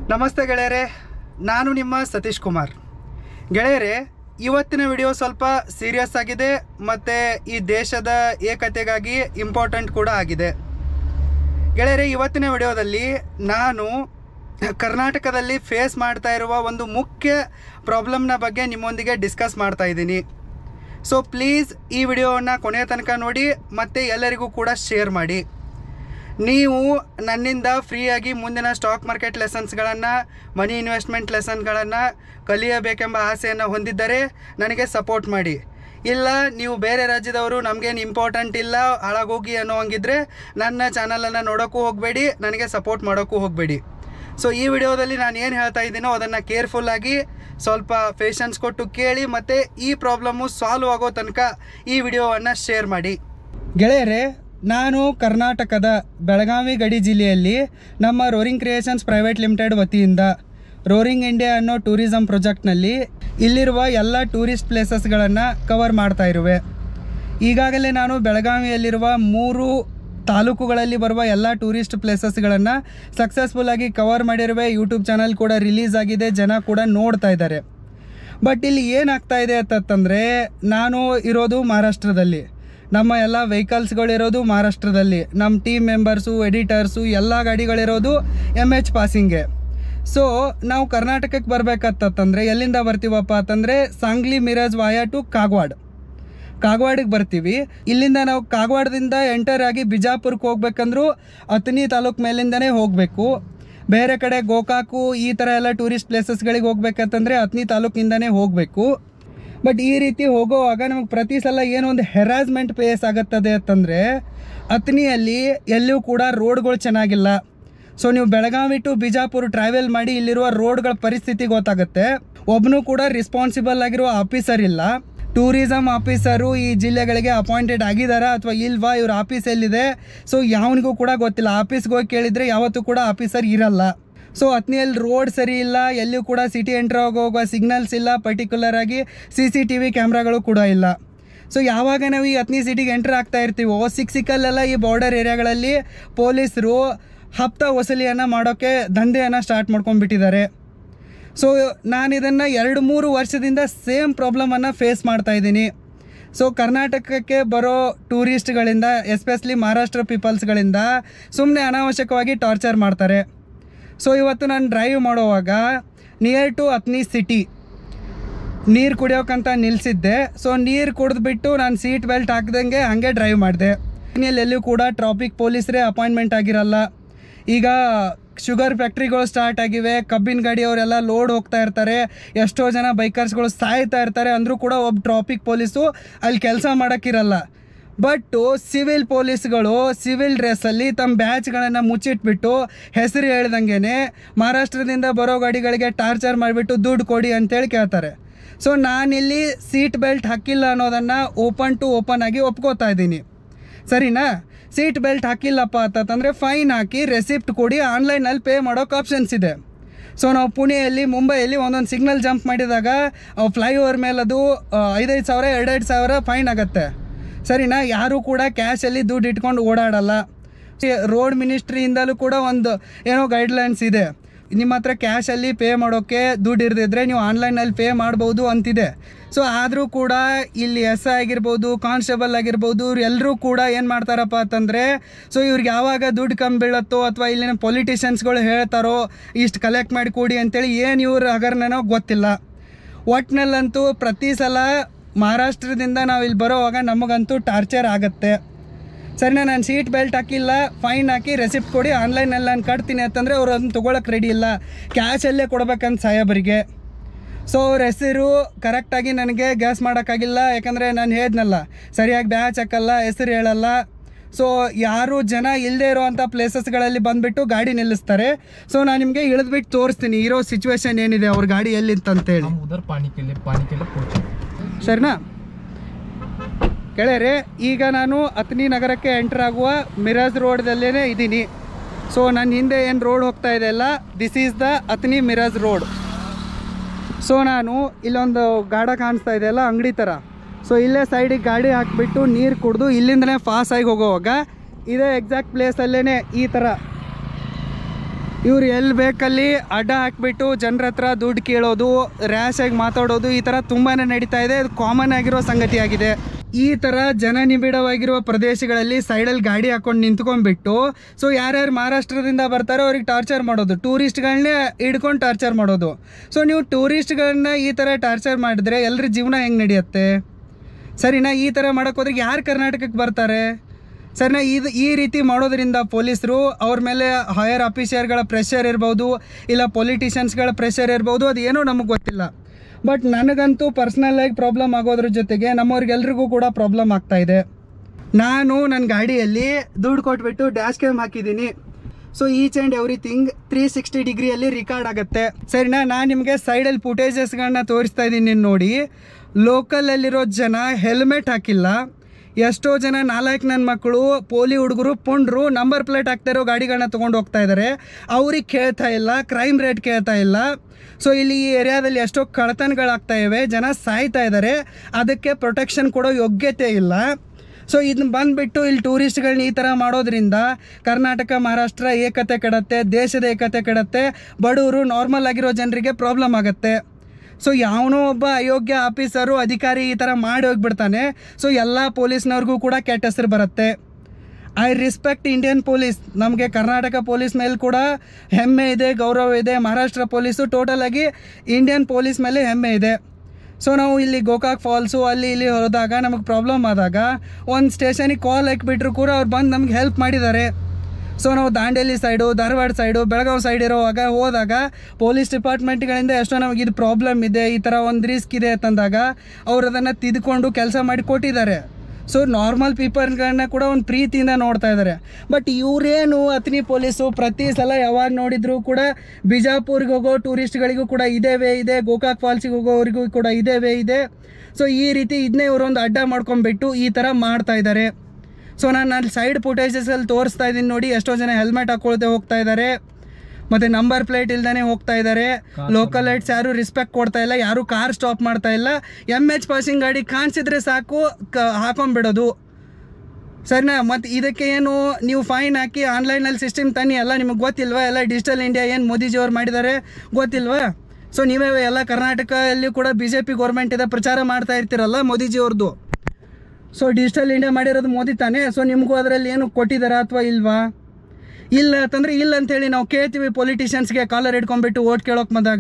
ನಮಸ್ತೆ ಗೆಳೆಯರೆ ನಾನು ನಿಮ್ಮ ಸತೀಶ್ ಕುಮಾರ್ ಗೆಳೆಯರೆ ಇವತ್ತಿನ ವಿಡಿಯೋ ಸ್ವಲ್ಪ ಸೀರಿಯಸ್ ಆಗಿದೆ ಮತ್ತು ಈ ದೇಶದ ಏಕತೆಗಾಗಿ ಇಂಪಾರ್ಟೆಂಟ್ ಕೂಡ ಆಗಿದೆ ಗೆಳೆಯರೆ ಇವತ್ತಿನ ವಿಡಿಯೋದಲ್ಲಿ ನಾನು ಕರ್ನಾಟಕದಲ್ಲಿ ಫೇಸ್ ಮಾಡ್ತಾ ಇರುವ ಒಂದು ಮುಖ್ಯ ಪ್ರಾಬ್ಲಮ್ನ ಬಗ್ಗೆ ನಿಮ್ಮೊಂದಿಗೆ ಡಿಸ್ಕಸ್ ಮಾಡ್ತಾ ಇದ್ದೀನಿ ಸೊ ಪ್ಲೀಸ್ ಈ ವಿಡಿಯೋವನ್ನು ಕೊನೆಯ ತನಕ ನೋಡಿ ಮತ್ತು ಎಲ್ಲರಿಗೂ ಕೂಡ ಶೇರ್ ಮಾಡಿ ನೀವು ನನ್ನಿಂದ ಫ್ರೀಯಾಗಿ ಮುಂದಿನ ಸ್ಟಾಕ್ ಮಾರ್ಕೆಟ್ ಲೆಸನ್ಸ್ಗಳನ್ನು ಮನಿ ಇನ್ವೆಸ್ಟ್ಮೆಂಟ್ ಲೆಸನ್ಗಳನ್ನು ಕಲಿಯಬೇಕೆಂಬ ಆಸೆಯನ್ನು ಹೊಂದಿದ್ದರೆ ನನಗೆ ಸಪೋರ್ಟ್ ಮಾಡಿ ಇಲ್ಲ ನೀವು ಬೇರೆ ರಾಜ್ಯದವರು ನಮಗೇನು ಇಂಪಾರ್ಟೆಂಟ್ ಇಲ್ಲ ಹಾಳಾಗೋಗಿ ಅನ್ನೋ ಹಂಗಿದ್ರೆ ನನ್ನ ಚಾನಲನ್ನು ನೋಡೋಕ್ಕೂ ಹೋಗಬೇಡಿ ನನಗೆ ಸಪೋರ್ಟ್ ಮಾಡೋಕ್ಕೂ ಹೋಗಬೇಡಿ ಸೊ ಈ ವಿಡಿಯೋದಲ್ಲಿ ನಾನು ಏನು ಹೇಳ್ತಾ ಇದ್ದೀನೋ ಅದನ್ನು ಕೇರ್ಫುಲ್ಲಾಗಿ ಸ್ವಲ್ಪ ಪೇಷನ್ಸ್ ಕೊಟ್ಟು ಕೇಳಿ ಮತ್ತು ಈ ಪ್ರಾಬ್ಲಮ್ಮು ಸಾಲ್ವ್ ಆಗೋ ತನಕ ಈ ವಿಡಿಯೋವನ್ನು ಶೇರ್ ಮಾಡಿ ಗೆಳೆಯರೆ ನಾನು ಕರ್ನಾಟಕದ ಬೆಳಗಾವಿ ಗಡಿ ಜಿಲ್ಲೆಯಲ್ಲಿ ನಮ್ಮ ರೋರಿಂಗ್ ಕ್ರಿಯೇಷನ್ಸ್ ಪ್ರೈವೇಟ್ ಲಿಮಿಟೆಡ್ ವತಿಯಿಂದ ರೋರಿಂಗ್ ಇಂಡಿಯಾ ಅನ್ನೋ ಟೂರಿಸಮ್ ಪ್ರಾಜೆಕ್ಟ್ನಲ್ಲಿ ಇಲ್ಲಿರುವ ಎಲ್ಲ ಟೂರಿಸ್ಟ್ ಪ್ಲೇಸಸ್ಗಳನ್ನು ಕವರ್ ಮಾಡ್ತಾ ಇರುವೆ ಈಗಾಗಲೇ ನಾನು ಬೆಳಗಾವಿಯಲ್ಲಿರುವ ಮೂರು ತಾಲೂಕುಗಳಲ್ಲಿ ಬರುವ ಎಲ್ಲ ಟೂರಿಸ್ಟ್ ಪ್ಲೇಸಸ್ಗಳನ್ನು ಸಕ್ಸಸ್ಫುಲ್ಲಾಗಿ ಕವರ್ ಮಾಡಿರುವೆ ಯೂಟ್ಯೂಬ್ ಚಾನಲ್ ಕೂಡ ರಿಲೀಸ್ ಆಗಿದೆ ಜನ ಕೂಡ ನೋಡ್ತಾ ಇದ್ದಾರೆ ಬಟ್ ಇಲ್ಲಿ ಏನಾಗ್ತಾ ಇದೆ ಅಂತಂದರೆ ನಾನು ಇರೋದು ಮಹಾರಾಷ್ಟ್ರದಲ್ಲಿ ನಮ್ಮ ಎಲ್ಲ ವೆಹಿಕಲ್ಸ್ಗಳಿರೋದು ಮಹಾರಾಷ್ಟ್ರದಲ್ಲಿ ನಮ್ಮ ಟೀಮ್ ಮೆಂಬರ್ಸು ಎಡಿಟರ್ಸು ಎಲ್ಲ ಗಾಡಿಗಳಿರೋದು ಎಮ್ ಎಚ್ ಪಾಸಿಂಗ್ಗೆ ಸೊ ನಾವು ಕರ್ನಾಟಕಕ್ಕೆ ಬರ್ಬೇಕತ್ತಂದ್ರೆ ಎಲ್ಲಿಂದ ಬರ್ತೀವಪ್ಪ ಅಂತಂದರೆ ಸಾಂಗ್ಲಿ ಮಿರಾಜ್ ವಾಯಾ ಟು ಕಾಗವಾಡ್ ಕಾಗವಾಡಿಗೆ ಬರ್ತೀವಿ ಇಲ್ಲಿಂದ ನಾವು ಕಾಗವಾಡದಿಂದ ಎಂಟರ್ ಆಗಿ ಬಿಜಾಪುರಕ್ಕೆ ಹೋಗ್ಬೇಕಂದ್ರೂ ಅತನಿ ತಾಲೂಕು ಮೇಲಿಂದನೇ ಹೋಗಬೇಕು ಬೇರೆ ಕಡೆ ಗೋಕಾಕು ಈ ಥರ ಎಲ್ಲ ಟೂರಿಸ್ಟ್ ಪ್ಲೇಸಸ್ಗಳಿಗೆ ಹೋಗ್ಬೇಕಂತಂದರೆ ಅತ್ನಿ ತಾಲೂಕಿಂದನೇ ಹೋಗಬೇಕು ಬಟ್ ಈ ರೀತಿ ಹೋಗೋವಾಗ ನಮಗೆ ಪ್ರತಿ ಸಲ ಏನೋ ಒಂದು ಹೆರಾಸ್ಮೆಂಟ್ ಫೇಸ್ ಆಗುತ್ತದೆ ಅಂತಂದರೆ ಅತ್ನಿಯಲ್ಲಿ ಎಲ್ಲೂ ಕೂಡ ರೋಡ್ಗಳು ಚೆನ್ನಾಗಿಲ್ಲ ಸೊ ನೀವು ಬೆಳಗಾವಿ ಟು ಬಿಜಾಪುರ ಟ್ರಾವೆಲ್ ಮಾಡಿ ಇಲ್ಲಿರುವ ರೋಡ್ಗಳ ಪರಿಸ್ಥಿತಿ ಗೊತ್ತಾಗುತ್ತೆ ಒಬ್ಬನು ಕೂಡ ರೆಸ್ಪಾನ್ಸಿಬಲ್ ಆಗಿರೋ ಆಫೀಸರ್ ಇಲ್ಲ ಟೂರಿಸಮ್ ಆಫೀಸರು ಈ ಜಿಲ್ಲೆಗಳಿಗೆ ಅಪಾಯಿಂಟೆಡ್ ಆಗಿದ್ದಾರಾ ಅಥವಾ ಇಲ್ವಾ ಇವ್ರ ಆಫೀಸ್ ಎಲ್ಲಿದೆ ಸೊ ಯಾವನಿಗೂ ಕೂಡ ಗೊತ್ತಿಲ್ಲ ಆಫೀಸ್ಗೆ ಹೋಗಿ ಕೇಳಿದರೆ ಯಾವತ್ತೂ ಕೂಡ ಆಫೀಸರ್ ಇರಲ್ಲ ಸೊ ಅತ್ನಿಯಲ್ಲಿ ರೋಡ್ ಸರಿ ಇಲ್ಲ ಎಲ್ಲಿಯೂ ಕೂಡ ಸಿಟಿ ಎಂಟ್ರ್ ಹೋಗುವ ಸಿಗ್ನಲ್ಸ್ ಇಲ್ಲ ಪರ್ಟಿಕ್ಯುಲರ್ ಆಗಿ ಸಿ ಸಿ ಟಿ ವಿ ಕ್ಯಾಮ್ರಾಗಳು ಕೂಡ ಇಲ್ಲ ಸೊ ಯಾವಾಗ ನಾವು ಈ ಅತ್ನಿ ಸಿಟಿಗೆ ಎಂಟ್ರ್ ಆಗ್ತಾ ಇರ್ತೀವೋ ಸಿಕ್ ಸಿಕ್ಕಲ್ಲೆಲ್ಲ ಈ ಬಾರ್ಡರ್ ಏರಿಯಾಗಳಲ್ಲಿ ಪೊಲೀಸರು ಹಪ್ತ ವಸೂಲಿಯನ್ನು ಮಾಡೋಕ್ಕೆ ದಂಧೆಯನ್ನು ಸ್ಟಾರ್ಟ್ ಮಾಡ್ಕೊಂಡ್ಬಿಟ್ಟಿದ್ದಾರೆ ಸೊ ನಾನು ಇದನ್ನು ಎರಡು ಮೂರು ವರ್ಷದಿಂದ ಸೇಮ್ ಪ್ರಾಬ್ಲಮನ್ನು ಫೇಸ್ ಮಾಡ್ತಾ ಇದ್ದೀನಿ ಸೊ ಕರ್ನಾಟಕಕ್ಕೆ ಬರೋ ಟೂರಿಸ್ಟ್ಗಳಿಂದ ಎಸ್ಪೆಷಲಿ ಮಹಾರಾಷ್ಟ್ರ ಪೀಪಲ್ಸ್ಗಳಿಂದ ಸುಮ್ಮನೆ ಅನಾವಶ್ಯಕವಾಗಿ ಟಾರ್ಚರ್ ಮಾಡ್ತಾರೆ ಸೊ ಇವತ್ತು ನಾನು ಡ್ರೈವ್ ಮಾಡುವಾಗ ನಿಯರ್ ಟು ಅತ್ನಿ ಸಿಟಿ ನೀರು ಕುಡಿಯೋಕ್ಕಂತ ನಿಲ್ಲಿಸಿದ್ದೆ ಸೊ ನೀರು ಕುಡಿದ್ಬಿಟ್ಟು ನಾನು ಸೀಟ್ ಬೆಲ್ಟ್ ಹಾಕ್ದಂಗೆ ಹಾಗೆ ಡ್ರೈವ್ ಮಾಡಿದೆ ಎಲ್ಲೂ ಕೂಡ ಟ್ರಾಫಿಕ್ ಪೊಲೀಸರೇ ಅಪಾಯಿಂಟ್ಮೆಂಟ್ ಆಗಿರಲ್ಲ ಈಗ ಶುಗರ್ ಫ್ಯಾಕ್ಟ್ರಿಗಳು ಸ್ಟಾರ್ಟ್ ಆಗಿವೆ ಕಬ್ಬಿನ ಗಾಡಿಯವರೆಲ್ಲ ಲೋಡ್ ಹೋಗ್ತಾ ಇರ್ತಾರೆ ಎಷ್ಟೋ ಜನ ಬೈಕರ್ಸ್ಗಳು ಸಾಯ್ತಾ ಇರ್ತಾರೆ ಅಂದರೂ ಕೂಡ ಒಬ್ಬ ಟ್ರಾಫಿಕ್ ಪೊಲೀಸು ಅಲ್ಲಿ ಕೆಲಸ ಮಾಡೋಕ್ಕಿರಲ್ಲ ಬಟ್ಟು ಸಿವಿಲ್ ಪೊಲೀಸ್ಗಳು ಸಿವಿಲ್ ಡ್ರೆಸ್ಸಲ್ಲಿ ತಮ್ಮ ಬ್ಯಾಚ್ಗಳನ್ನು ಮುಚ್ಚಿಟ್ಬಿಟ್ಟು ಹೆಸರು ಹೇಳ್ದಂಗೆ ಮಹಾರಾಷ್ಟ್ರದಿಂದ ಬರೋ ಗಾಡಿಗಳಿಗೆ ಟಾರ್ಚರ್ ಮಾಡಿಬಿಟ್ಟು ದುಡ್ಡು ಕೊಡಿ ಅಂತೇಳಿ ಕೇಳ್ತಾರೆ ಸೊ ನಾನಿಲ್ಲಿ ಸೀಟ್ ಬೆಲ್ಟ್ ಹಾಕಿಲ್ಲ ಅನ್ನೋದನ್ನು ಓಪನ್ ಟು ಓಪನ್ ಆಗಿ ಒಪ್ಕೋತಾ ಇದ್ದೀನಿ ಸರಿನಾ ಸೀಟ್ ಬೆಲ್ಟ್ ಹಾಕಿಲ್ಲಪ್ಪ ಅಂತಂದರೆ ಫೈನ್ ಹಾಕಿ ರೆಸಿಪ್ಟ್ ಕೊಡಿ ಆನ್ಲೈನಲ್ಲಿ ಪೇ ಮಾಡೋಕೆ ಆಪ್ಷನ್ಸ್ ಇದೆ ಸೊ ನಾವು ಪುಣೆಯಲ್ಲಿ ಮುಂಬೈಯಲ್ಲಿ ಒಂದೊಂದು ಸಿಗ್ನಲ್ ಜಂಪ್ ಮಾಡಿದಾಗ ಫ್ಲೈಓವರ್ ಮೇಲೆ ಅದು ಐದೈದು ಸಾವಿರ ಎರಡೆರಡು ಸಾವಿರ ಫೈನ್ ಆಗುತ್ತೆ ಸರಿನಾ ಯಾರೂ ಕೂಡ ಕ್ಯಾಶಲ್ಲಿ ದುಡ್ಡು ಇಟ್ಕೊಂಡು ಓಡಾಡಲ್ಲ ರೋಡ್ ಮಿನಿಸ್ಟ್ರಿಯಿಂದಲೂ ಕೂಡ ಒಂದು ಏನೋ ಗೈಡ್ಲೈನ್ಸ್ ಇದೆ ನಿಮ್ಮ ಹತ್ರ ಕ್ಯಾಶಲ್ಲಿ ಪೇ ಮಾಡೋಕ್ಕೆ ದುಡ್ಡು ಇರದಿದ್ರೆ ನೀವು ಆನ್ಲೈನಲ್ಲಿ ಪೇ ಮಾಡ್ಬೋದು ಅಂತಿದೆ ಸೊ ಆದರೂ ಕೂಡ ಇಲ್ಲಿ ಎಸ್ ಐ ಆಗಿರ್ಬೋದು ಕಾನ್ಸ್ಟೇಬಲ್ ಆಗಿರ್ಬೋದು ಇವ್ರು ಎಲ್ಲರೂ ಕೂಡ ಏನು ಮಾಡ್ತಾರಪ್ಪ ಅಂತಂದರೆ ಸೊ ಇವ್ರಿಗೆ ಯಾವಾಗ ದುಡ್ಡು ಕಮ್ಮಿ ಬೀಳತ್ತೋ ಅಥವಾ ಇಲ್ಲಿನ ಪೊಲಿಟಿಷಿಯನ್ಸ್ಗಳು ಹೇಳ್ತಾರೋ ಇಷ್ಟು ಕಲೆಕ್ಟ್ ಮಾಡಿ ಕೊಡಿ ಅಂತೇಳಿ ಏನು ಇವ್ರ ಹಗರ್ನೋ ಗೊತ್ತಿಲ್ಲ ಒಟ್ಟಿನಲ್ಲಂತೂ ಪ್ರತಿ ಸಲ ಮಹಾರಾಷ್ಟ್ರದಿಂದ ನಾವು ಇಲ್ಲಿ ಬರೋವಾಗ ನಮಗಂತೂ ಟಾರ್ಚರ್ ಆಗುತ್ತೆ ಸರಿನಾ ನಾನು ಸೀಟ್ ಬೆಲ್ಟ್ ಹಾಕಿಲ್ಲ ಫೈನ್ ಹಾಕಿ ರೆಸಿಪ್ಟ್ ಕೊಡಿ ಆನ್ಲೈನಲ್ಲಿ ನಾನು ಕಟ್ತೀನಿ ಅಂತಂದರೆ ಅವ್ರು ಅದನ್ನು ತೊಗೊಳಕ್ಕೆ ರೆಡಿ ಇಲ್ಲ ಕ್ಯಾಶಲ್ಲೇ ಕೊಡ್ಬೇಕಂತ ಸಾಹೇಬರಿಗೆ ಸೊ ಅವ್ರ ಹೆಸರು ಕರೆಕ್ಟಾಗಿ ನನಗೆ ಗ್ಯಾಸ್ ಮಾಡೋಕ್ಕಾಗಿಲ್ಲ ಯಾಕಂದರೆ ನಾನು ಹೇಳಿದ್ನಲ್ಲ ಸರಿಯಾಗಿ ಬ್ಯಾಚ್ ಹಾಕಲ್ಲ ಹೆಸರು ಹೇಳಲ್ಲ ಸೊ ಯಾರು ಜನ ಇಲ್ಲದೆ ಇರೋವಂಥ ಪ್ಲೇಸಸ್ಗಳಲ್ಲಿ ಬಂದುಬಿಟ್ಟು ಗಾಡಿ ನಿಲ್ಲಿಸ್ತಾರೆ ಸೊ ನಾನು ನಿಮಗೆ ಇಳಿದ್ಬಿಟ್ಟು ತೋರಿಸ್ತೀನಿ ಇರೋ ಸಿಚುವೇಶನ್ ಏನಿದೆ ಅವ್ರ ಗಾಡಿ ಎಲ್ಲಿಂತಂತೇಳಿ हम उधर पानी के लिए पानी के लिए पहुंचे ಸರಿನಾ ಗೆಳೆಯರೆ ಈಗ ನಾನು ಅತ್ನಿ ನಗರಕ್ಕೆ ಎಂಟರ್ ಆಗುವ ಮಿರಾಜ್ ರೋಡ್ದಲ್ಲೇ ಇದ್ದೀನಿ ಸೊ ನನ್ನ ಹಿಂದೆ ಏನು ರೋಡ್ ಹೋಗ್ತಾ ಇದೆ ಅಲ್ಲ this is the Athni Miraj road so ನಾನು ಇಲ್ಲೊಂದು ಗಾಢ ಕಾಣಿಸ್ತಾ ಇದೆ ಅಲ್ಲ ಅಂಗಡಿ ಥರ ಸೊ ಇಲ್ಲೇ ಸೈಡಿಗೆ ಗಾಡಿ ಹಾಕಿಬಿಟ್ಟು ನೀರು ಕುಡಿದು ಇಲ್ಲಿಂದನೇ ಫಾಸ್ಟ್ ಆಗಿ ಹೋಗೋವಾಗ ಇದೇ ಎಕ್ಸಾಕ್ಟ್ ಪ್ಲೇಸಲ್ಲೇ ಈ ಥರ ಇವ್ರು ಎಲ್ಲಿ ಬೇಕಲ್ಲಿ ಅಡ್ಡ ಹಾಕ್ಬಿಟ್ಟು ಜನರ ಹತ್ರ ದುಡ್ಡು ಕೇಳೋದು ರ್ಯಾಶ್ ಆಗಿ ಮಾತಾಡೋದು ಈ ಥರ ತುಂಬಾ ನಡೀತಾ ಇದೆ ಇದು ಕಾಮನ್ ಆಗಿರೋ ಸಂಗತಿ ಆಗಿದೆ ಈ ಥರ ಜನನಿಬಿಡವಾಗಿರುವ ಪ್ರದೇಶಗಳಲ್ಲಿ ಸೈಡಲ್ಲಿ ಗಾಡಿ ಹಾಕೊಂಡು ನಿಂತ್ಕೊಂಡ್ಬಿಟ್ಟು ಸೊ ಯಾರ್ಯಾರು ಮಹಾರಾಷ್ಟ್ರದಿಂದ ಬರ್ತಾರೋ ಅವ್ರಿಗೆ ಟಾರ್ಚರ್ ಮಾಡೋದು ಟೂರಿಸ್ಟ್ಗಳನ್ನೇ ಹಿಡ್ಕೊಂಡು ಟಾರ್ಚರ್ ಮಾಡೋದು ಸೊ ನೀವು ಟೂರಿಸ್ಟ್ಗಳನ್ನ ಈ ಥರ ಟಾರ್ಚರ್ ಮಾಡಿದ್ರೆ ಎಲ್ಲರ ಜೀವನ ಹೆಂಗೆ ನಡೆಯುತ್ತೆ ಸರಿನಾ ಈ ಥರ ಮಾಡೋಕೆ ಹೋದ್ರೆ ಯಾರು ಕರ್ನಾಟಕಕ್ಕೆ ಬರ್ತಾರೆ ಸರಿನಾ ಇದು ಈ ರೀತಿ ಮಾಡೋದ್ರಿಂದ ಪೊಲೀಸರು ಅವ್ರ ಮೇಲೆ ಹೈಯರ್ ಆಫೀಸರ್ಗಳ ಪ್ರೆಷರ್ ಇರ್ಬೋದು ಇಲ್ಲ ಪೊಲಿಟಿಷಿಯನ್ಸ್ಗಳ ಪ್ರೆಷರ್ ಇರ್ಬೋದು ಅದು ಏನೋ ನಮಗೆ ಗೊತ್ತಿಲ್ಲ ಬಟ್ ನನಗಂತೂ ಪರ್ಸ್ನಲ್ ಆಗಿ ಪ್ರಾಬ್ಲಮ್ ಆಗೋದ್ರ ಜೊತೆಗೆ ನಮ್ಮವ್ರಿಗೆಲ್ರಿಗೂ ಕೂಡ ಪ್ರಾಬ್ಲಮ್ ಆಗ್ತಾ ಇದೆ ನಾನು ನನ್ನ ಗಾಡಿಯಲ್ಲಿ ದುಡ್ಡು ಕೊಟ್ಬಿಟ್ಟು ಡ್ಯಾಶ್ ಕ್ಯಾಮ್ ಹಾಕಿದ್ದೀನಿ so each and everything three sixty ಡಿಗ್ರಿಯಲ್ಲಿ ರಿಕಾರ್ಡ್ ಆಗುತ್ತೆ ಸರಿನಾ ನಾನು ನಿಮಗೆ ಸೈಡಲ್ಲಿ ಫುಟೇಜಸ್ಗಳನ್ನ ತೋರಿಸ್ತಾ ಇದ್ದೀನಿ ನೋಡಿ ಲೋಕಲಲ್ಲಿರೋ ಜನ ಹೆಲ್ಮೆಟ್ ಹಾಕಿಲ್ಲ ಎಷ್ಟೋ ಜನ ನಾಲ್ಕು ನನ್ನ ಮಕ್ಕಳು ಪೋಲಿ ಹುಡುಗರು ಪುಂಡ್ರು ನಂಬರ್ ಪ್ಲೇಟ್ ಹಾಕ್ತಾ ಇರೋ ಗಾಡಿಗಳನ್ನ ತೊಗೊಂಡು ಹೋಗ್ತಾ ಇದ್ದಾರೆ ಅವ್ರಿಗೆ ಕೇಳ್ತಾ ಇಲ್ಲ ಕ್ರೈಮ್ ರೇಟ್ ಕೇಳ್ತಾ ಇಲ್ಲ ಸೊ ಇಲ್ಲಿ ಈ ಏರಿಯಾದಲ್ಲಿ ಎಷ್ಟೋ ಕಳ್ಳತನಗಳಾಗ್ತಾ ಇವೆ ಜನ ಸಾಯ್ತಾ ಇದ್ದಾರೆ ಅದಕ್ಕೆ ಪ್ರೊಟೆಕ್ಷನ್ ಕೊಡೋ ಯೋಗ್ಯತೆ ಇಲ್ಲ ಸೊ ಇದನ್ನ ಬಂದುಬಿಟ್ಟು ಇಲ್ಲಿ ಟೂರಿಸ್ಟ್ಗಳನ್ನ ಈ ಥರ ಮಾಡೋದ್ರಿಂದ ಕರ್ನಾಟಕ ಮಹಾರಾಷ್ಟ್ರ ಏಕತೆ ಕೆಡತ್ತೆ ದೇಶದ ಏಕತೆ ಕೆಡತ್ತೆ ಬಡವರು ನಾರ್ಮಲ್ ಆಗಿರೋ ಜನರಿಗೆ ಪ್ರಾಬ್ಲಮ್ ಆಗುತ್ತೆ ಸೊ ಯಾವನೋ ಒಬ್ಬ ಅಯೋಗ್ಯ ಆಫೀಸರು ಅಧಿಕಾರಿ ಈ ಥರ ಮಾಡಿ ಹೋಗ್ಬಿಡ್ತಾನೆ ಸೊ ಎಲ್ಲ ಪೊಲೀಸ್ನವ್ರಿಗೂ ಕೂಡ ಕೆಟ್ಟ ಹೆಸರು ಬರುತ್ತೆ ಐ ರೆಸ್ಪೆಕ್ಟ್ ಇಂಡಿಯನ್ ಪೊಲೀಸ್ ನಮಗೆ ಕರ್ನಾಟಕ ಪೊಲೀಸ್ ಮೇಲೆ ಕೂಡ ಹೆಮ್ಮೆ ಇದೆ ಗೌರವ ಇದೆ ಮಹಾರಾಷ್ಟ್ರ ಪೊಲೀಸು ಟೋಟಲ್ ಆಗಿ ಇಂಡಿಯನ್ ಪೊಲೀಸ್ ಮೇಲೆ ಹೆಮ್ಮೆ ಇದೆ ಸೊ ನಾವು ಇಲ್ಲಿ ಗೋಕಾಕ್ ಫಾಲ್ಸು ಅಲ್ಲಿ ಇಲ್ಲಿ ಹೋದಾಗ ನಮಗೆ ಪ್ರಾಬ್ಲಮ್ ಆದಾಗ ಒಂದು ಸ್ಟೇಷನಿಗೆ ಕಾಲ್ ಹಾಕಿಬಿಟ್ರು ಕೂಡ ಅವ್ರು ಬಂದು ನಮ್ಗೆ ಹೆಲ್ಪ್ ಮಾಡಿದ್ದಾರೆ ಸೊ ನಾವು Dandeli side Dharwad side Belagavi side ಇರೋವಾಗ ಹೋದಾಗ ಪೊಲೀಸ್ ಡಿಪಾರ್ಟ್ಮೆಂಟ್ಗಳಿಂದ ಎಷ್ಟೋ ನಮಗೆ ಇದು ಪ್ರಾಬ್ಲಮ್ ಇದೆ ಈ ಥರ ಒಂದು ರಿಸ್ಕ್ ಇದೆ ಅಂತಂದಾಗ ಅವ್ರು ಅದನ್ನು ತಿದ್ಕೊಂಡು ಕೆಲಸ ಮಾಡಿ ಕೊಟ್ಟಿದ್ದಾರೆ ಸೊ ನಾರ್ಮಲ್ ಪೀಪಲ್ಗಳನ್ನ ಕೂಡ ಒಂದು ಪ್ರೀತಿಯಿಂದ ನೋಡ್ತಾ ಇದ್ದಾರೆ ಬಟ್ ಇವರೇನು ಅತ್ನಿ ಪೊಲೀಸು ಪ್ರತಿ ಸಲ ಯಾವಾಗ ನೋಡಿದ್ರು ಕೂಡ ಬಿಜಾಪುರ್ಗೆ ಹೋಗೋ ಟೂರಿಸ್ಟ್ಗಳಿಗೂ ಕೂಡ ಇದೇ ವೇ ಇದೆ ಗೋಕಾಕ್ ಫಾಲ್ಸಿಗೆ ಹೋಗೋರಿಗೂ ಕೂಡ ಇದೇ ವೇ ಇದೆ ಸೊ ಈ ರೀತಿ ಇದನ್ನೇ ಇವರೊಂದು ಅಡ್ಡ ಮಾಡ್ಕೊಂಡ್ಬಿಟ್ಟು ಈ ಥರ ಮಾಡ್ತಾ ಇದ್ದಾರೆ ಸೊ ನಾನು ಅಲ್ಲಿ ಸೈಡ್ ಫುಟೇಜಸಲ್ಲಿ ತೋರಿಸ್ತಾ ಇದ್ದೀನಿ ನೋಡಿ ಎಷ್ಟೋ ಜನ ಹೆಲ್ಮೆಟ್ ಹಾಕೊಳ್ದೆ ಹೋಗ್ತಾ ಇದ್ದಾರೆ ಮತ್ತು ನಂಬರ್ ಪ್ಲೇಟ್ ಇಲ್ದೇ ಹೋಗ್ತಾ ಇದ್ದಾರೆ ಲೋಕಲ್ ಲೈಟ್ಸ್ ಯಾರು ರೆಸ್ಪೆಕ್ಟ್ ಕೊಡ್ತಾ ಇಲ್ಲ ಯಾರು ಕಾರ್ ಸ್ಟಾಪ್ ಮಾಡ್ತಾ ಇಲ್ಲ ಎಮ್ ಎಚ್ ಪಾಸಿಂಗ್ ಗಾಡಿ ಕಾಣಿಸಿದ್ರೆ ಸಾಕು ಕ ಹಾಕೊಂಡ್ಬಿಡೋದು ಸರಿನಾ ಮತ್ತು ಇದಕ್ಕೆ ಏನು ನೀವು ಫೈನ್ ಹಾಕಿ ಆನ್ಲೈನಲ್ಲಿ ಸಿಸ್ಟಮ್ ತನ್ನಿ ಎಲ್ಲ ನಿಮಗೆ ಗೊತ್ತಿಲ್ವಾ ಎಲ್ಲ ಡಿಜಿಟಲ್ ಇಂಡಿಯಾ ಏನು ಮೋದಿಜಿಯವ್ರು ಮಾಡಿದ್ದಾರೆ ಗೊತ್ತಿಲ್ವಾ ಸೊ ನೀವೇ ಎಲ್ಲ ಕರ್ನಾಟಕದಲ್ಲಿ ಕೂಡ ಬಿ ಜೆ ಪಿ ಗೌರ್ಮೆಂಟ್ ಇದೆ ಪ್ರಚಾರ ಮಾಡ್ತಾ ಇರ್ತೀರಲ್ಲ ಮೋದಿಜಿಯವ್ರದ್ದು ಸೊ ಡಿಜಿಟಲ್ ಇಂಡಿಯಾ ಮಾಡಿರೋದು ಮೋದಿ ತಾನೇ ಸೊ ನಿಮಗೂ ಅದರಲ್ಲಿ ಏನು ಕೊಟ್ಟಿದ್ದಾರಾ ಅಥವಾ ಇಲ್ವಾ ಇಲ್ಲ ಅಂತಂದರೆ ಇಲ್ಲ ಅಂತೇಳಿ ನಾವು ಕೇಳ್ತೀವಿ ಪೊಲಿಟಿಷಿಯನ್ಸ್ಗೆ ಕಾಲರ್ ಹಿಡ್ಕೊಂಡ್ಬಿಟ್ಟು ಓಟ್ ಕೇಳೋಕೆ ಬಂದಾಗ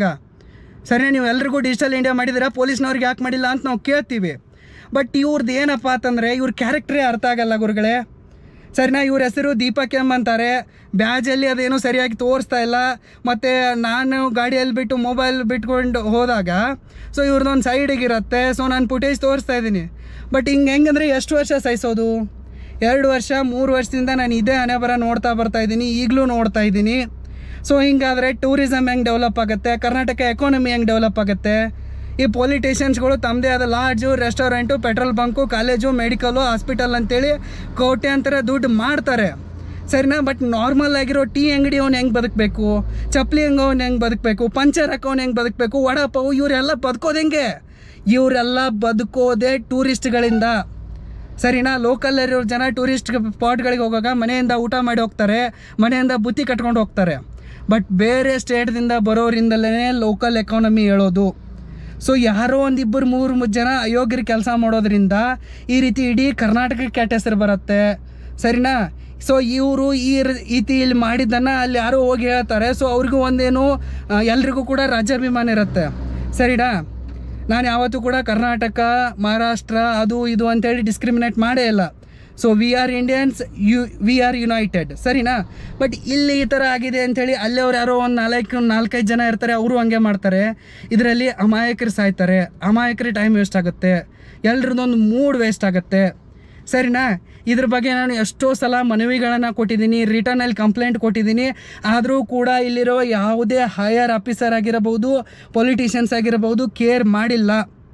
ಸರಿ ನೀವು ಎಲ್ರಿಗೂ ಡಿಜಿಟಲ್ ಇಂಡಿಯಾ ಮಾಡಿದ್ದೀರಾ ಪೊಲೀಸ್ನವ್ರಿಗೆ ಯಾಕೆ ಮಾಡಿಲ್ಲ ಅಂತ ನಾವು ಕೇಳ್ತೀವಿ ಬಟ್ ಇವ್ರದ್ದು ಏನಪ್ಪ ಅಂತಂದರೆ ಇವ್ರ ಕ್ಯಾರೆಕ್ಟ್ರೇ ಅರ್ಥ ಆಗಲ್ಲ ಗುರುಗಳೇ ಸರಿನಾ ಇವ್ರ ಹೆಸರು ದೀಪಕ್ ಎಮ್ ಅಂತಾರೆ ಬ್ಯಾಜಲ್ಲಿ ಅದೇನು ಸರಿಯಾಗಿ ತೋರಿಸ್ತಾ ಇಲ್ಲ ಮತ್ತು ನಾನು ಗಾಡಿಯಲ್ಲಿ ಬಿಟ್ಟು ಮೊಬೈಲ್ ಬಿಟ್ಕೊಂಡು ಹೋದಾಗ ಸೊ ಇವ್ರದ್ದೊಂದು ಸೈಡಿಗಿರುತ್ತೆ ಸೊ ನಾನು ಫುಟೇಜ್ ತೋರಿಸ್ತಾ ಇದ್ದೀನಿ ಬಟ್ ಹಿಂಗೆ ಹೆಂಗಂದ್ರೆ ಎಷ್ಟು ವರ್ಷ ಸಹಿಸೋದು ಎರಡು ವರ್ಷ ಮೂರು ವರ್ಷದಿಂದ ನಾನು ಇದೇ ಹಣೆ ಬರ ನೋಡ್ತಾ ಬರ್ತಾ ಇದ್ದೀನಿ ಈಗಲೂ ನೋಡ್ತಾ ಇದ್ದೀನಿ ಸೊ ಹಿಂಗಾದರೆ ಟೂರಿಸಮ್ ಹೆಂಗೆ ಡೆವಲಪ್ ಆಗುತ್ತೆ ಕರ್ನಾಟಕ ಎಕಾನಮಿ ಹೆಂಗೆ ಡೆವಲಪ್ ಆಗುತ್ತೆ ಈ ಪೊಲಿಟಿಷಿಯನ್ಸ್ಗಳು ತಮ್ಮದೇ ಆದ lodge restaurant petrol bunk college medical hospital ಅಂತೇಳಿ ಕೋಟ್ಯಾಂತರ ದುಡ್ಡು ಮಾಡ್ತಾರೆ ಸರಿನಾ ಬಟ್ ನಾರ್ಮಲ್ ಆಗಿರೋ ಟೀ ಅಂಗಡಿ ಅವ್ನು ಹೆಂಗೆ ಬದುಕಬೇಕು ಚಪ್ಪಲಿ ಅಂಗವ್ನು ಹೆಂಗೆ ಬದುಕಬೇಕು ಪಂಚರ್ ಹಾಕೋನು ಹೆಂಗೆ ಬದುಕಬೇಕು ವಡಾಪಾವು ಇವರೆಲ್ಲ ಬದುಕೋದು ಹೆಂಗೆ ಇವರೆಲ್ಲ ಬದುಕೋದೇ ಟೂರಿಸ್ಟ್ಗಳಿಂದ ಸರಿನಾ ಲೋಕಲ್ಲಿರೋ ಜನ ಟೂರಿಸ್ಟ್ ಸ್ಪಾಟ್ಗಳಿಗೆ ಹೋಗುವಾಗ ಮನೆಯಿಂದ ಊಟ ಮಾಡಿ ಹೋಗ್ತಾರೆ ಮನೆಯಿಂದ ಬುತ್ತಿ ಕಟ್ಕೊಂಡು ಹೋಗ್ತಾರೆ ಬಟ್ ಬೇರೆ ಸ್ಟೇಟ್ದಿಂದ ಬರೋರಿಂದಲೇ ಲೋಕಲ್ ಎಕಾನಮಿ ಹೇಳೋದು ಸೊ ಯಾರೋ ಒಂದಿಬ್ಬರು ಮೂರು ಜನ ಅಯೋಗ್ಯರು ಕೆಲಸ ಮಾಡೋದ್ರಿಂದ ಈ ರೀತಿ ಇಡೀ ಕರ್ನಾಟಕಕ್ಕೆ ಕೆಟ್ಟ ಹೆಸರು ಬರುತ್ತೆ ಸರಿನಾ ಸೊ ಇವರು ಈ ರೀತಿ ಇಲ್ಲಿ ಮಾಡಿದ್ದನ್ನು ಅಲ್ಲಿ ಯಾರೋ ಹೋಗಿ ಹೇಳ್ತಾರೆ ಸೊ ಅವ್ರಿಗೂ ಒಂದೇನು ಆ, ಎಲ್ರಿಗೂ ಕೂಡ ರಾಜ್ಯಾಭಿಮಾನ ಇರುತ್ತೆ ಸರಿನಾ ನಾನು ಯಾವತ್ತೂ ಕೂಡ ಕರ್ನಾಟಕ ಮಹಾರಾಷ್ಟ್ರ ಅದು ಇದು ಅಂತೇಳಿ ಡಿಸ್ಕ್ರಿಮಿನೇಟ್ ಮಾಡೇ ಇಲ್ಲ so we are Indians you we are united ಸರಿನಾ ಬಟ್ ಇಲ್ಲಿ ಈ ಥರ ಆಗಿದೆ ಅಂಥೇಳಿ ಅಲ್ಲವ್ರು ಯಾರೋ ಒಂದು ನಾಲ್ಕು ನಾಲ್ಕೈದು ಜನ ಇರ್ತಾರೆ ಅವರು ಹಂಗೆ ಮಾಡ್ತಾರೆ ಇದರಲ್ಲಿ ಅಮಾಯಕರು ಸಾಯ್ತಾರೆ ಅಮಾಯಕರ ಟೈಮ್ ವೇಸ್ಟ್ ಆಗುತ್ತೆ ಎಲ್ರದ್ದೊಂದು ಮೂಡ್ ವೇಸ್ಟ್ ಆಗುತ್ತೆ ಸರಿನಾ ಇದ್ರ ಬಗ್ಗೆ ನಾನು ಎಷ್ಟೋ ಸಲ ಮನವಿಗಳನ್ನು ಕೊಟ್ಟಿದ್ದೀನಿ ರಿಟರ್ನಲ್ಲಿ ಕಂಪ್ಲೇಂಟ್ ಕೊಟ್ಟಿದ್ದೀನಿ ಆದರೂ ಕೂಡ ಇಲ್ಲಿರೋ ಯಾವುದೇ ಹೈಯರ್ ಆಫೀಸರ್ ಆಗಿರಬಹುದು ಪೊಲಿಟಿಷಿಯನ್ಸ್ ಆಗಿರಬಹುದು ಕೇರ್ ಮಾಡಿಲ್ಲ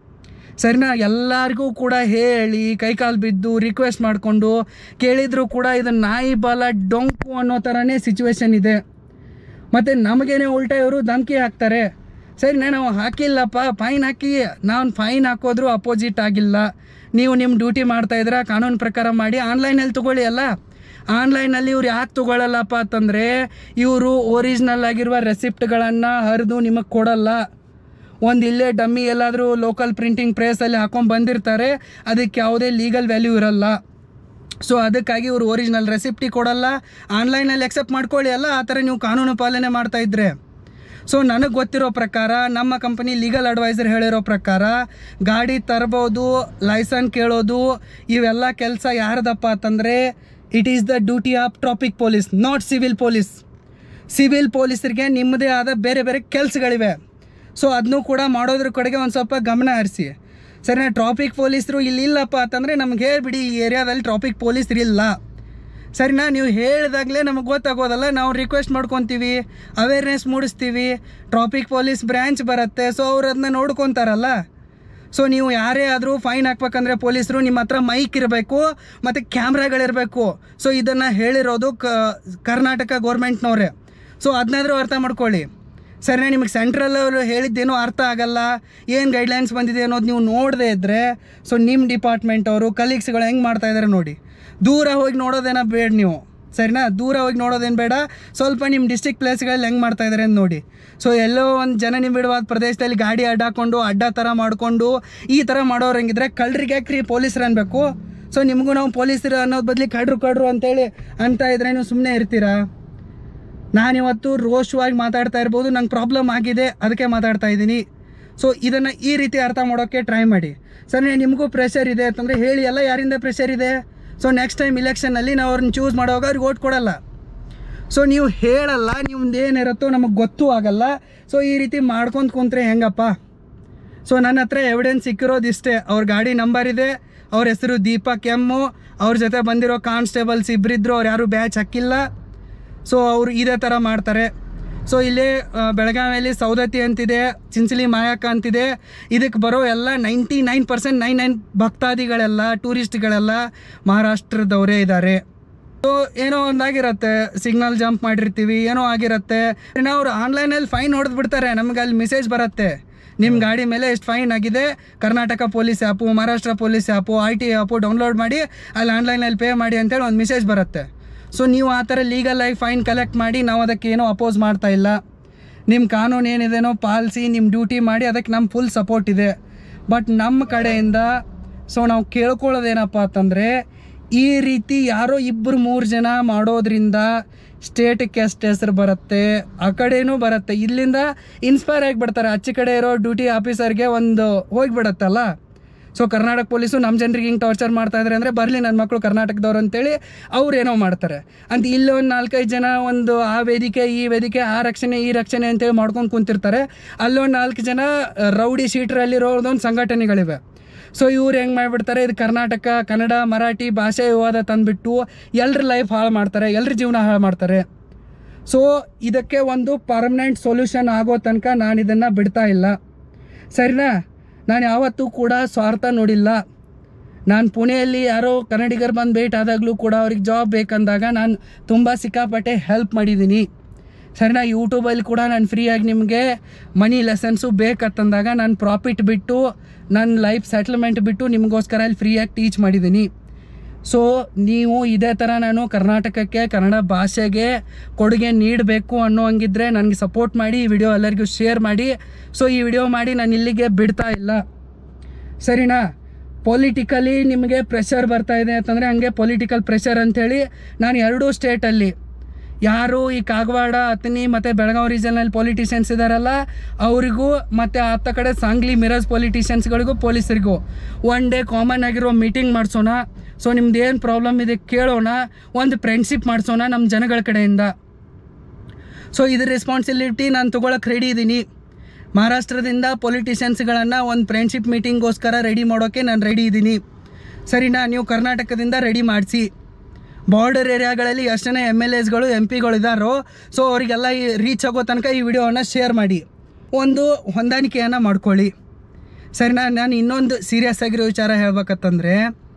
ಸರಿನಾ ಎಲ್ಲರಿಗೂ ಕೂಡ ಹೇಳಿ ಕೈಕಾಲು ಬಿದ್ದು ರಿಕ್ವೆಸ್ಟ್ ಮಾಡಿಕೊಂಡು ಕೇಳಿದರೂ ಕೂಡ ಇದು ನಾಯಿ ಬಾಲ ಡೊಂಕು ಅನ್ನೋ ಥರನೇ ಸಿಚುವೇಶನ್ ಇದೆ ಮತ್ತು ನಮಗೇನೆ ಉಲ್ಟಾ ಇವರು ಧಮಕಿ ಹಾಕ್ತಾರೆ ಸರಿ ನಾವು ಹಾಕಿಲ್ಲಪ್ಪ ಫೈನ್ ಹಾಕಿ ನಾನು ಫೈನ್ ಹಾಕೋದ್ರೂ ಅಪೋಸಿಟ್ ಆಗಿಲ್ಲ ನೀವು ನಿಮ್ಮ ಡ್ಯೂಟಿ ಮಾಡ್ತಾ ಇದ್ದೀರಾ ಕಾನೂನು ಪ್ರಕಾರ ಮಾಡಿ ಆನ್ಲೈನಲ್ಲಿ ತೊಗೊಳ್ಳಿ ಅಲ್ಲ ಆನ್ಲೈನಲ್ಲಿ ಇವ್ರು ಯಾಕೆ ತೊಗೊಳ್ಳಲ್ಲಪ್ಪ ಅಂತಂದರೆ ಇವರು ಒರಿಜಿನಲ್ ಆಗಿರುವ ರೆಸಿಪ್ಟ್ಗಳನ್ನು ಹರಿದು ನಿಮಗೆ ಕೊಡಲ್ಲ ಒಂದು ಇಲ್ಲೇ ಡಮ್ಮಿ ಎಲ್ಲಾದರೂ ಲೋಕಲ್ ಪ್ರಿಂಟಿಂಗ್ ಪ್ರೆಸಲ್ಲಿ ಹಾಕೊಂಡು ಬಂದಿರ್ತಾರೆ ಅದಕ್ಕೆ ಯಾವುದೇ ಲೀಗಲ್ ವ್ಯಾಲ್ಯೂ ಇರಲ್ಲ ಸೊ ಅದಕ್ಕಾಗಿ ಇವರು ಒರಿಜಿನಲ್ ರೆಸಿಪ್ಟಿ ಕೊಡಲ್ಲ ಆನ್ಲೈನಲ್ಲಿ ಎಕ್ಸೆಪ್ಟ್ ಮಾಡ್ಕೊಳ್ಳಿ ಅಲ್ಲ ಆ ಥರ ನೀವು ಕಾನೂನು ಪಾಲನೆ ಮಾಡ್ತಾ ಇದ್ರೆ ಸೊ ನನಗೆ ಗೊತ್ತಿರೋ ಪ್ರಕಾರ ನಮ್ಮ ಕಂಪನಿ ಲೀಗಲ್ ಅಡ್ವೈಸರ್ ಹೇಳಿರೋ ಪ್ರಕಾರ ಗಾಡಿ ತರ್ಬೋದು ಲೈಸನ್ ಕೇಳೋದು ಇವೆಲ್ಲ ಕೆಲಸ ಯಾರ್ದಪ್ಪ ಅಂತಂದರೆ it is the duty of traffic police not civil police civil ಪೊಲೀಸರಿಗೆ ನಿಮ್ಮದೇ ಆದ ಬೇರೆ ಬೇರೆ ಕೆಲಸಗಳಿವೆ ಸೊ ಅದನ್ನೂ ಕೂಡ ಮಾಡೋದ್ರ ಕಡೆಗೆ ಒಂದು ಸ್ವಲ್ಪ ಗಮನ ಹರಿಸಿ ಸರಿನಾ ಟ್ರಾಫಿಕ್ ಪೊಲೀಸರು ಇಲ್ಲಿ ಇಲ್ಲಪ್ಪ ಅಂತಂದರೆ ನಮ್ಗೆ ಹೇಳ್ಬಿಡಿ ಈ ಏರಿಯಾದಲ್ಲಿ ಟ್ರಾಫಿಕ್ ಪೊಲೀಸರು ಇಲ್ಲ ಸರಿನಾ ನೀವು ಹೇಳಿದಾಗಲೇ ನಮಗೆ ಗೊತ್ತಾಗೋದಲ್ಲ ನಾವು ರಿಕ್ವೆಸ್ಟ್ ಮಾಡ್ಕೊತೀವಿ ಅವೇರ್ನೆಸ್ ಮೂಡಿಸ್ತೀವಿ ಟ್ರಾಫಿಕ್ ಪೊಲೀಸ್ ಬ್ರ್ಯಾಂಚ್ ಬರುತ್ತೆ ಸೊ ಅವ್ರು ಅದನ್ನ ನೋಡ್ಕೊತಾರಲ್ಲ ಸೊ ನೀವು ಯಾರೇ ಆದರೂ ಫೈನ್ ಹಾಕ್ಬೇಕಂದ್ರೆ ಪೊಲೀಸರು ನಿಮ್ಮ ಹತ್ರ ಮೈಕ್ ಇರಬೇಕು ಮತ್ತು ಕ್ಯಾಮ್ರಾಗಳಿರಬೇಕು ಸೊ ಇದನ್ನು ಹೇಳಿರೋದು ಕ ಕರ್ನಾಟಕ ಗೋರ್ಮೆಂಟ್ನವ್ರೆ ಸೊ ಅದನ್ನಾದರೂ ಅರ್ಥ ಮಾಡ್ಕೊಳ್ಳಿ ಸರಿನಾ ನಿಮಗೆ ಸೆಂಟ್ರಲ್ ಅವರು ಹೇಳಿದ್ದೇನೋ ಅರ್ಥ ಆಗಲ್ಲ ಏನು ಗೈಡ್ಲೈನ್ಸ್ ಬಂದಿದೆ ಅನ್ನೋದು ನೀವು ನೋಡದೇ ಇದ್ದರೆ ಸೊ ನಿಮ್ಮ ಡಿಪಾರ್ಟ್ಮೆಂಟ್ ಅವರು ಕಲೀಗ್ಸ್ಗಳು ಹೆಂಗೆ ಮಾಡ್ತಾ ಇದ್ದಾರೆ ನೋಡಿ ದೂರ ಹೋಗಿ ನೋಡೋದೇನ ಬೇಡ ನೀವು ಸರಿನಾ ದೂರ ಹೋಗಿ ನೋಡೋದೇನು ಬೇಡ ಸ್ವಲ್ಪ ನಿಮ್ಮ ಡಿಸ್ಟಿಕ್ ಪ್ಲೇಸ್ಗಳಲ್ಲಿ ಹೆಂಗೆ ಮಾಡ್ತಾ ಇದ್ದಾರೆ ಅಂತ ನೋಡಿ ಸೊ ಎಲ್ಲೋ ಒಂದು ಜನ ನಿಬಿಡವಾದ ಪ್ರದೇಶದಲ್ಲಿ ಗಾಡಿ ಅಡ್ಡ ಹಾಕೊಂಡು ಅಡ್ಡ ಥರ ಮಾಡಿಕೊಂಡು ಈ ಥರ ಮಾಡೋರು ಹೆಂಗಿದ್ರೆ ಕಳ್ರಿಗೆ ಯಾಕ್ರಿ ಪೊಲೀಸರು ಅನ್ಬೇಕು ಸೊ ನಿಮಗೂ ನಾವು ಪೊಲೀಸರು ಅನ್ನೋದು ಬದಲಿ ಕಡ್ರು ಕಡ್ರು ಅಂತೇಳಿ ಅಂತ ಇದ್ರೆ ನೀವು ಸುಮ್ಮನೆ ಇರ್ತೀರಾ ನಾನಿವತ್ತು ರೋಷವಾಗಿ ಮಾತಾಡ್ತಾ ಇರ್ಬೋದು ನಂಗೆ ಪ್ರಾಬ್ಲಮ್ ಆಗಿದೆ ಅದಕ್ಕೆ ಮಾತಾಡ್ತಾ ಇದ್ದೀನಿ ಸೊ ಇದನ್ನು ಈ ರೀತಿ ಅರ್ಥ ಮಾಡೋಕ್ಕೆ ಟ್ರೈ ಮಾಡಿ ಸರ್ ನಿಮಗೂ ಪ್ರೆಷರ್ ಇದೆ ಅಂತಂದರೆ ಹೇಳಿ ಎಲ್ಲ ಯಾರಿಂದ ಪ್ರೆಷರ್ ಇದೆ ಸೊ ನೆಕ್ಸ್ಟ್ ಟೈಮ್ ಇಲೆಕ್ಷನಲ್ಲಿ ನಾವು ಅವ್ರನ್ನ ಚೂಸ್ ಮಾಡುವಾಗ ಅವ್ರಿಗೆ ಓಟ್ ಕೊಡಲ್ಲ ಸೊ ನೀವು ಹೇಳಲ್ಲ ನಿಮ್ದು ಏನಿರುತ್ತೋ ನಮಗೆ ಗೊತ್ತೂ ಆಗಲ್ಲ ಸೊ ಈ ರೀತಿ ಮಾಡ್ಕೊಂಡು ಕುಂತ್ರೆ ಹೆಂಗಪ್ಪ ಸೊ ನನ್ನ ಹತ್ರ ಎವಿಡೆನ್ಸ್ ಸಿಕ್ಕಿರೋದು ಇಷ್ಟೇ ಅವ್ರ ಗಾಡಿ ನಂಬರ್ ಇದೆ ಅವ್ರ ಹೆಸರು ದೀಪಕ್ ಎಮ್ಮು ಅವ್ರ ಜೊತೆ ಬಂದಿರೋ ಕಾನ್ಸ್ಟೇಬಲ್ಸ್ ಇಬ್ಬರಿದ್ರು ಅವ್ರು ಯಾರೂ ಬ್ಯಾಚ್ ಹಾಕಿಲ್ಲ ಸೊ ಅವರು ಇದೇ ಥರ ಮಾಡ್ತಾರೆ ಸೊ ಇಲ್ಲಿ ಆ, ಬೆಳಗಾವಿಯಲ್ಲಿ ಸೌದತ್ತಿ ಅಂತಿದೆ ಚಿಂಚಲಿ ಮಾಯಕ್ಕ ಅಂತಿದೆ ಇದಕ್ಕೆ ಬರೋ ಎಲ್ಲ ninety nine percent nine nine ಭಕ್ತಾದಿಗಳೆಲ್ಲ ಟೂರಿಸ್ಟ್ಗಳೆಲ್ಲ ಮಹಾರಾಷ್ಟ್ರದವರೇ ಇದ್ದಾರೆ ಸೊ ಏನೋ ಒಂದಾಗಿರತ್ತೆ ಸಿಗ್ನಲ್ ಜಂಪ್ ಮಾಡಿರ್ತೀವಿ ಏನೋ ಆಗಿರತ್ತೆ ಅವ್ರು ಆನ್ಲೈನಲ್ಲಿ ಫೈನ್ ಹೊಡೆದು ಬಿಡ್ತಾರೆ ನಮ್ಗೆ ಅಲ್ಲಿ ಮೆಸೇಜ್ ಬರುತ್ತೆ ನಿಮ್ಮ ಗಾಡಿ ಮೇಲೆ ಎಷ್ಟು ಫೈನ್ ಆಗಿದೆ Karnataka police app Maharashtra police app I T app download ಮಾಡಿ ಅಲ್ಲಿ ಆನ್ಲೈನಲ್ಲಿ ಪೇ ಮಾಡಿ ಅಂತೇಳಿ ಒಂದು ಮೆಸೇಜ್ ಬರುತ್ತೆ ಸೊ ನೀವು ಆ ಥರ ಲೀಗಲಾಗಿ ಫೈನ್ ಕಲೆಕ್ಟ್ ಮಾಡಿ ನಾವು ಅದಕ್ಕೆ ಏನೋ ಅಪೋಸ್ ಮಾಡ್ತಾ ಇಲ್ಲ ನಿಮ್ಮ ಕಾನೂನು ಏನಿದೆನೋ ಪಾಲಿಸಿ ನಿಮ್ಮ ಡ್ಯೂಟಿ ಮಾಡಿ ಅದಕ್ಕೆ ನಮ್ಮ ಫುಲ್ ಸಪೋರ್ಟ್ ಇದೆ ಬಟ್ ನಮ್ಮ ಕಡೆಯಿಂದ ಸೊ ನಾವು ಕೇಳ್ಕೊಳ್ಳೋದೇನಪ್ಪ ಅಂತಂದರೆ ಈ ರೀತಿ ಯಾರೋ ಇಬ್ಬರು ಮೂರು ಜನ ಮಾಡೋದ್ರಿಂದ ಸ್ಟೇಟಿಗೆ ಎಷ್ಟು ಹೆಸರು ಬರುತ್ತೆ ಆ ಕಡೆನೂ ಬರುತ್ತೆ ಇಲ್ಲಿಂದ ಇನ್ಸ್ಪೈರ್ ಆಗಿಬಿಡ್ತಾರೆ ಆಚೆ ಕಡೆ ಇರೋ ಡ್ಯೂಟಿ ಆಫೀಸರ್ಗೆ ಒಂದು ಹೋಗಿಬಿಡತ್ತಲ್ಲ ಸೊ ಕರ್ನಾಟಕ ಪೊಲೀಸು ನಮ್ಮ ಜನರಿಗೆ ಹಿಂಗೆ ಟಾರ್ಚರ್ ಮಾಡ್ತಾ ಇದ್ದಾರೆ ಅಂದರೆ ಬರಲಿ ನನ್ನ ಮಕ್ಕಳು ಕರ್ನಾಟಕದವ್ರು ಅಂತೇಳಿ ಅವ್ರು ಏನೋ ಮಾಡ್ತಾರೆ ಅಂತ ಇಲ್ಲಿ ಒಂದು ನಾಲ್ಕೈದು ಜನ ಒಂದು ಆ ವೇದಿಕೆ ಈ ವೇದಿಕೆ ಆ ರಕ್ಷಣೆ ಈ ರಕ್ಷಣೆ ಅಂತೇಳಿ ಮಾಡ್ಕೊಂಡು ಕುಂತಿರ್ತಾರೆ ಅಲ್ಲೊಂದು ನಾಲ್ಕು ಜನ ಆ, ರೌಡಿ ಶೀಟ್ರಲ್ಲಿರೋದೊಂದು ಸಂಘಟನೆಗಳಿವೆ ಸೊ ಇವ್ರು ಹೆಂಗೆ ಮಾಡಿಬಿಡ್ತಾರೆ ಇದು ಕರ್ನಾಟಕ ಕನ್ನಡ ಮರಾಠಿ ಭಾಷೆ ವಿವಾದ ತಂದುಬಿಟ್ಟು ಎಲ್ಲರ ಲೈಫ್ ಹಾಳು ಮಾಡ್ತಾರೆ ಎಲ್ಲರ ಜೀವನ ಹಾಳು ಮಾಡ್ತಾರೆ ಸೊ ಇದಕ್ಕೆ ಒಂದು ಪರ್ಮನೆಂಟ್ ಸೊಲ್ಯೂಷನ್ ಆಗೋ ತನಕ ನಾನು ಇದನ್ನು ಬಿಡ್ತಾ ಇಲ್ಲ ಸರಿನಾ ನಾನು ಯಾವತ್ತೂ ಕೂಡ ಸ್ವಾರ್ಥ ನೋಡಿಲ್ಲ ನಾನು ಪುಣೆಯಲ್ಲಿ ಯಾರೋ ಕನ್ನಡಿಗರು ಬಂದು ಭೇಟಿ ಆದಾಗಲೂ ಕೂಡ ಅವ್ರಿಗೆ ಜಾಬ್ ಬೇಕಂದಾಗ ನಾನು ತುಂಬ ಸಿಕ್ಕಾಪಟ್ಟೆ ಹೆಲ್ಪ್ ಮಾಡಿದ್ದೀನಿ ಸರಿನಾ ಯೂಟ್ಯೂಬಲ್ಲಿ ಕೂಡ ನಾನು ಫ್ರೀಯಾಗಿ ನಿಮಗೆ ಮನಿ ಲೆಸನ್ಸು ಬೇಕಂತಂದಾಗ ನಾನು ಪ್ರಾಫಿಟ್ ಬಿಟ್ಟು ನನ್ನ ಲೈಫ್ ಸೆಟ್ಲ್ಮೆಂಟ್ ಬಿಟ್ಟು ನಿಮಗೋಸ್ಕರ ಅಲ್ಲಿ ಫ್ರೀಯಾಗಿ ಟೀಚ್ ಮಾಡಿದ್ದೀನಿ ಸೊ ನೀವು ಇದೇ ಥರ ನಾನು ಕರ್ನಾಟಕಕ್ಕೆ ಕನ್ನಡ ಭಾಷೆಗೆ ಕೊಡುಗೆ ನೀಡಬೇಕು ಅನ್ನೋ ಹಂಗಿದ್ರೆ ನನಗೆ ಸಪೋರ್ಟ್ ಮಾಡಿ ಈ ವಿಡಿಯೋ ಎಲ್ಲರಿಗೂ ಶೇರ್ ಮಾಡಿ ಸೊ ಈ ವಿಡಿಯೋ ಮಾಡಿ ನಾನು ಇಲ್ಲಿಗೆ ಬಿಡ್ತಾ ಇಲ್ಲ ಸರಿನಾ ಪೊಲಿಟಿಕಲಿ ನಿಮಗೆ ಪ್ರೆಷರ್ ಬರ್ತಾ ಇದೆ ಅಂತಂದರೆ ಹಂಗೆ ಪೊಲಿಟಿಕಲ್ ಪ್ರೆಷರ್ ಅಂಥೇಳಿ ನಾನು ಎರಡೂ ಸ್ಟೇಟಲ್ಲಿ ಯಾರು ಈ ಕಾಗವಾಡ ಅತನಿ ಮತ್ತು ಬೆಳಗಾವಿ ರೀಜನಲ್ಲಿ ಪೊಲಿಟಿಷಿಯನ್ಸ್ ಇದ್ದಾರಲ್ಲ ಅವರಿಗೂ ಮತ್ತು ಆತ ಕಡೆ ಸಾಂಗ್ಲಿ ಮಿರಜ್ ಪೊಲಿಟಿಷಿಯನ್ಸ್ಗಳಿಗೂ ಪೊಲೀಸರಿಗೂ ಒನ್ ಡೇ ಕಾಮನ್ ಆಗಿರೋ ಮೀಟಿಂಗ್ ಮಾಡಿಸೋಣ ಸೊ ನಿಮ್ದು ಏನು ಪ್ರಾಬ್ಲಮ್ ಇದೆ ಕೇಳೋಣ ಒಂದು ಫ್ರೆಂಡ್ಶಿಪ್ ಮಾಡಿಸೋಣ ನಮ್ಮ ಜನಗಳ ಕಡೆಯಿಂದ ಸೊ ಇದ್ರ ರೆಸ್ಪಾನ್ಸಿಬಿಲಿಟಿ ನಾನು ತೊಗೊಳಕ್ಕೆ ರೆಡಿ ಇದ್ದೀನಿ ಮಹಾರಾಷ್ಟ್ರದಿಂದ ಪೊಲಿಟಿಷಿಯನ್ಸ್ಗಳನ್ನು ಒಂದು ಫ್ರೆಂಡ್ಶಿಪ್ ಮೀಟಿಂಗ್ಗೋಸ್ಕರ ರೆಡಿ ಮಾಡೋಕ್ಕೆ ನಾನು ರೆಡಿ ಇದ್ದೀನಿ ಸರಿನಾ ನೀವು ಕರ್ನಾಟಕದಿಂದ ರೆಡಿ ಮಾಡಿಸಿ ಬಾರ್ಡರ್ ಏರಿಯಾಗಳಲ್ಲಿ ಎಷ್ಟು ಜನ ಎಮ್ ಎಲ್ ಎಸ್ಗಳು ಎಮ್ ಪಿಗಳು ಇದ್ದಾರೋ ಸೊ ಅವರಿಗೆಲ್ಲ ರೀಚ್ ಆಗೋ ತನಕ ಈ ವಿಡಿಯೋವನ್ನು ಶೇರ್ ಮಾಡಿ ಒಂದು ಹೊಂದಾಣಿಕೆಯನ್ನು ಮಾಡ್ಕೊಳ್ಳಿ ಸರಿನಾ ನಾನು ಇನ್ನೊಂದು ಸೀರಿಯಸ್ ಆಗಿರೋ ವಿಚಾರ ಹೇಳ್ಬೇಕಂತಂದರೆ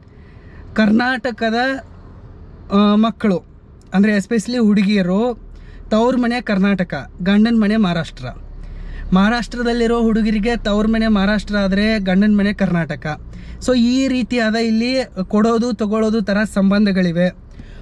ಕರ್ನಾಟಕದ ಆ, ಮಕ್ಕಳು ಅಂದರೆ ಎಸ್ಪೆಷಲಿ ಹುಡುಗಿಯರು ತವ್ರ ಮನೆ ಕರ್ನಾಟಕ ಗಂಡನ ಮನೆ ಮಹಾರಾಷ್ಟ್ರ ಮಹಾರಾಷ್ಟ್ರದಲ್ಲಿರೋ ಹುಡುಗರಿಗೆ ತವ್ರ ಮನೆ ಮಹಾರಾಷ್ಟ್ರ ಆದರೆ ಗಂಡನ ಮನೆ ಕರ್ನಾಟಕ ಸೊ ಈ ರೀತಿಯಾದ ಇಲ್ಲಿ ಕೊಡೋದು ತಗೊಳ್ಳೋದು ಥರ ಸಂಬಂಧಗಳಿವೆ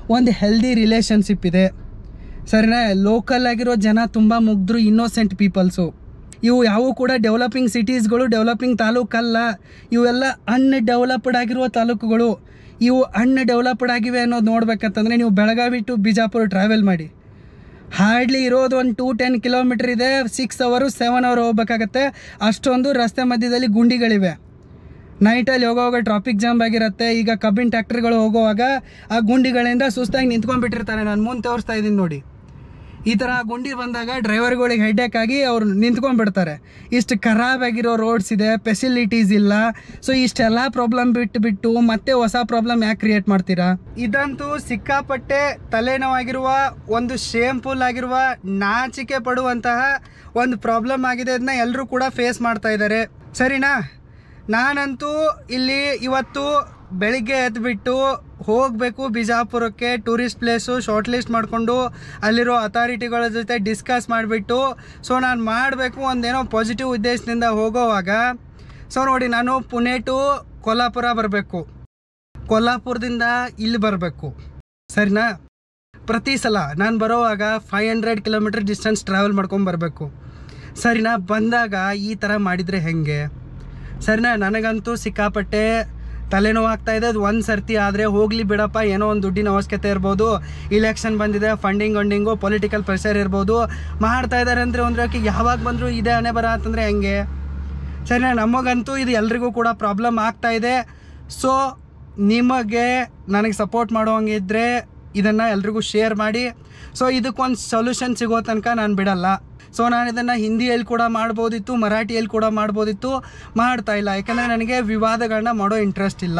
ಒಂದು ಹೆಲ್ದಿ ರಿಲೇಷನ್ಶಿಪ್ ಇದೆ ಸರಿನಾ ಲೋಕಲ್ ಆಗಿರೋ ಜನ ತುಂಬ ಮುಗ್ಧರು ಇನ್ನೋಸೆಂಟ್ ಪೀಪಲ್ಸು ಇವು ಯಾವು ಕೂಡ ಡೆವಲಪಿಂಗ್ ಸಿಟೀಸ್ಗಳು ಡೆವಲಪಿಂಗ್ ತಾಲೂಕಲ್ಲ ಇವೆಲ್ಲ ಅನ್ಡೆವಲಪ್ಡ್ ಆಗಿರುವ ತಾಲೂಕುಗಳು ಇವು ಅನ್ಡೆವಲಪ್ಡ್ ಆಗಿವೆ ಅನ್ನೋದು ನೋಡ್ಬೇಕಂತಂದರೆ ನೀವು ಬೆಳಗಾವಿ ಟು ಬಿಜಾಪುರ ಟ್ರಾವೆಲ್ ಮಾಡಿ ಹಾರ್ಡ್ಲಿ ಇರೋದು ಒಂದು ಟೂ ಟೆನ್ ಕಿಲೋಮೀಟ್ರ್ ಇದೆ ಸಿಕ್ಸ್ ಅವರು ಸೆವೆನ್ ಅವರ್ ಹೋಗ್ಬೇಕಾಗತ್ತೆ ಅಷ್ಟೊಂದು ರಸ್ತೆ ಮಧ್ಯದಲ್ಲಿ ಗುಂಡಿಗಳಿವೆ ನೈಟಲ್ಲಿ ಹೋಗೋವಾಗ ಟ್ರಾಫಿಕ್ ಜಾಮ್ ಆಗಿರುತ್ತೆ ಈಗ ಕಬ್ಬಿನ ಟ್ಯಾಕ್ಟರ್ಗಳು ಹೋಗುವಾಗ ಆ ಗುಂಡಿಗಳಿಂದ ಸುಸ್ತಾಗಿ ನಿಂತ್ಕೊಂಡ್ಬಿಟ್ಟಿರ್ತಾರೆ ನಾನು ಮುಂದೆ ತೋರಿಸ್ತಾ ಇದ್ದೀನಿ ನೋಡಿ ಈ ಥರ ಗುಂಡಿ ಬಂದಾಗ ಡ್ರೈವರ್ಗಳಿಗೆ ಹೆಡ್ಡೇಕ್ ಆಗಿ ಅವ್ರು ನಿಂತ್ಕೊಂಡ್ಬಿಡ್ತಾರೆ ಇಷ್ಟು ಖರಾಬ್ ಆಗಿರೋ ರೋಡ್ಸ್ ಇದೆ ಫೆಸಿಲಿಟೀಸ್ ಇಲ್ಲ ಸೊ ಇಷ್ಟೆಲ್ಲ ಪ್ರಾಬ್ಲಮ್ ಬಿಟ್ಟು ಬಿಟ್ಟು ಮತ್ತೆ ಹೊಸ ಪ್ರಾಬ್ಲಮ್ ಯಾಕೆ ಕ್ರಿಯೇಟ್ ಮಾಡ್ತೀರಾ ಇದಂತೂ ಸಿಕ್ಕಾಪಟ್ಟೆ ತಲೆನೋವಾಗಿರುವ ಒಂದು ಶೇಮ್ಫುಲ್ ಆಗಿರುವ ನಾಚಿಕೆ ಪಡುವಂತಹ ಒಂದು ಪ್ರಾಬ್ಲಮ್ ಆಗಿದೆ ಅದನ್ನ ಎಲ್ಲರೂ ಕೂಡ ಫೇಸ್ ಮಾಡ್ತಾ ಇದ್ದಾರೆ ಸರಿನಾ ನಾನಂತೂ ಇಲ್ಲಿ ಇವತ್ತು ಬೆಳಿಗ್ಗೆ ಎದ್ಬಿಟ್ಟು ಹೋಗಬೇಕು ಬಿಜಾಪುರಕ್ಕೆ ಟೂರಿಸ್ಟ್ ಪ್ಲೇಸು ಶಾರ್ಟ್ ಲಿಸ್ಟ್ ಮಾಡಿಕೊಂಡು ಅಲ್ಲಿರೋ ಅಥಾರಿಟಿಗಳ ಜೊತೆ ಡಿಸ್ಕಸ್ ಮಾಡಿಬಿಟ್ಟು ಸೊ ನಾನು ಮಾಡಬೇಕು ಒಂದೇನೋ ಪಾಸಿಟಿವ್ ಉದ್ದೇಶದಿಂದ ಹೋಗೋವಾಗ ಸೊ ನೋಡಿ ನಾನು ಪುಣೆ ಟು ಕೊಲ್ಹಾಪುರ ಬರಬೇಕು ಕೊಲ್ಹಾಪುರದಿಂದ ಇಲ್ಲಿ ಬರಬೇಕು ಸರಿನಾ ಪ್ರತಿ ಸಲ ನಾನು ಬರೋವಾಗ five hundred kilometre distance travel ಮಾಡ್ಕೊಂಡು ಬರಬೇಕು ಸರಿನಾ ಬಂದಾಗ ಈ ಥರ ಮಾಡಿದರೆ ಹೆಂಗೆ ಸರಿನಾ ನನಗಂತೂ ಸಿಕ್ಕಾಪಟ್ಟೆ ತಲೆನೋವು ಆಗ್ತಾ ಇದೆ ಅದು ಒಂದು ಸರ್ತಿ ಆದರೆ ಹೋಗಲಿ ಬಿಡಪ್ಪ ಏನೋ ಒಂದು ದುಡ್ಡಿನ ಅವಶ್ಯಕತೆ ಇರ್ಬೋದು ಇಲೆಕ್ಷನ್ ಬಂದಿದೆ ಫಂಡಿಂಗ್ ವಂಡಿಂಗು ಪೊಲಿಟಿಕಲ್ ಪ್ರೆಷರ್ ಇರ್ಬೋದು ಮಾಡ್ತಾ ಇದ್ದಾರೆ ಅಂದರೆ ಅಂದ್ರೆ ಆಕೆ ಯಾವಾಗ ಬಂದರೂ ಇದೇ ಹಣೆ ಬರ ಅಂತಂದರೆ ಹೆಂಗೆ ಸರಿನಾ ನಮಗಂತೂ ಇದು ಎಲ್ರಿಗೂ ಕೂಡ ಪ್ರಾಬ್ಲಮ್ ಆಗ್ತಾ ಇದೆ ಸೊ ನಿಮಗೆ ನನಗೆ ಸಪೋರ್ಟ್ ಮಾಡೋಂಗಿದ್ರೆ ಇದನ್ನು ಎಲ್ರಿಗೂ ಶೇರ್ ಮಾಡಿ ಸೊ ಇದಕ್ಕೊಂದು ಸೊಲ್ಯೂಷನ್ ಸಿಗೋ ತನಕ ನಾನು ಬಿಡಲ್ಲ ಸೊ ನಾನು ಇದನ್ನು ಹಿಂದಿಯಲ್ಲಿ ಕೂಡ ಮಾಡ್ಬೋದಿತ್ತು ಮರಾಠಿಯಲ್ಲಿ ಕೂಡ ಮಾಡ್ಬೋದಿತ್ತು ಮಾಡ್ತಾ ಇಲ್ಲ ಯಾಕಂದರೆ ನನಗೆ ವಿವಾದಗಳನ್ನ ಮಾಡೋ ಇಂಟ್ರೆಸ್ಟ್ ಇಲ್ಲ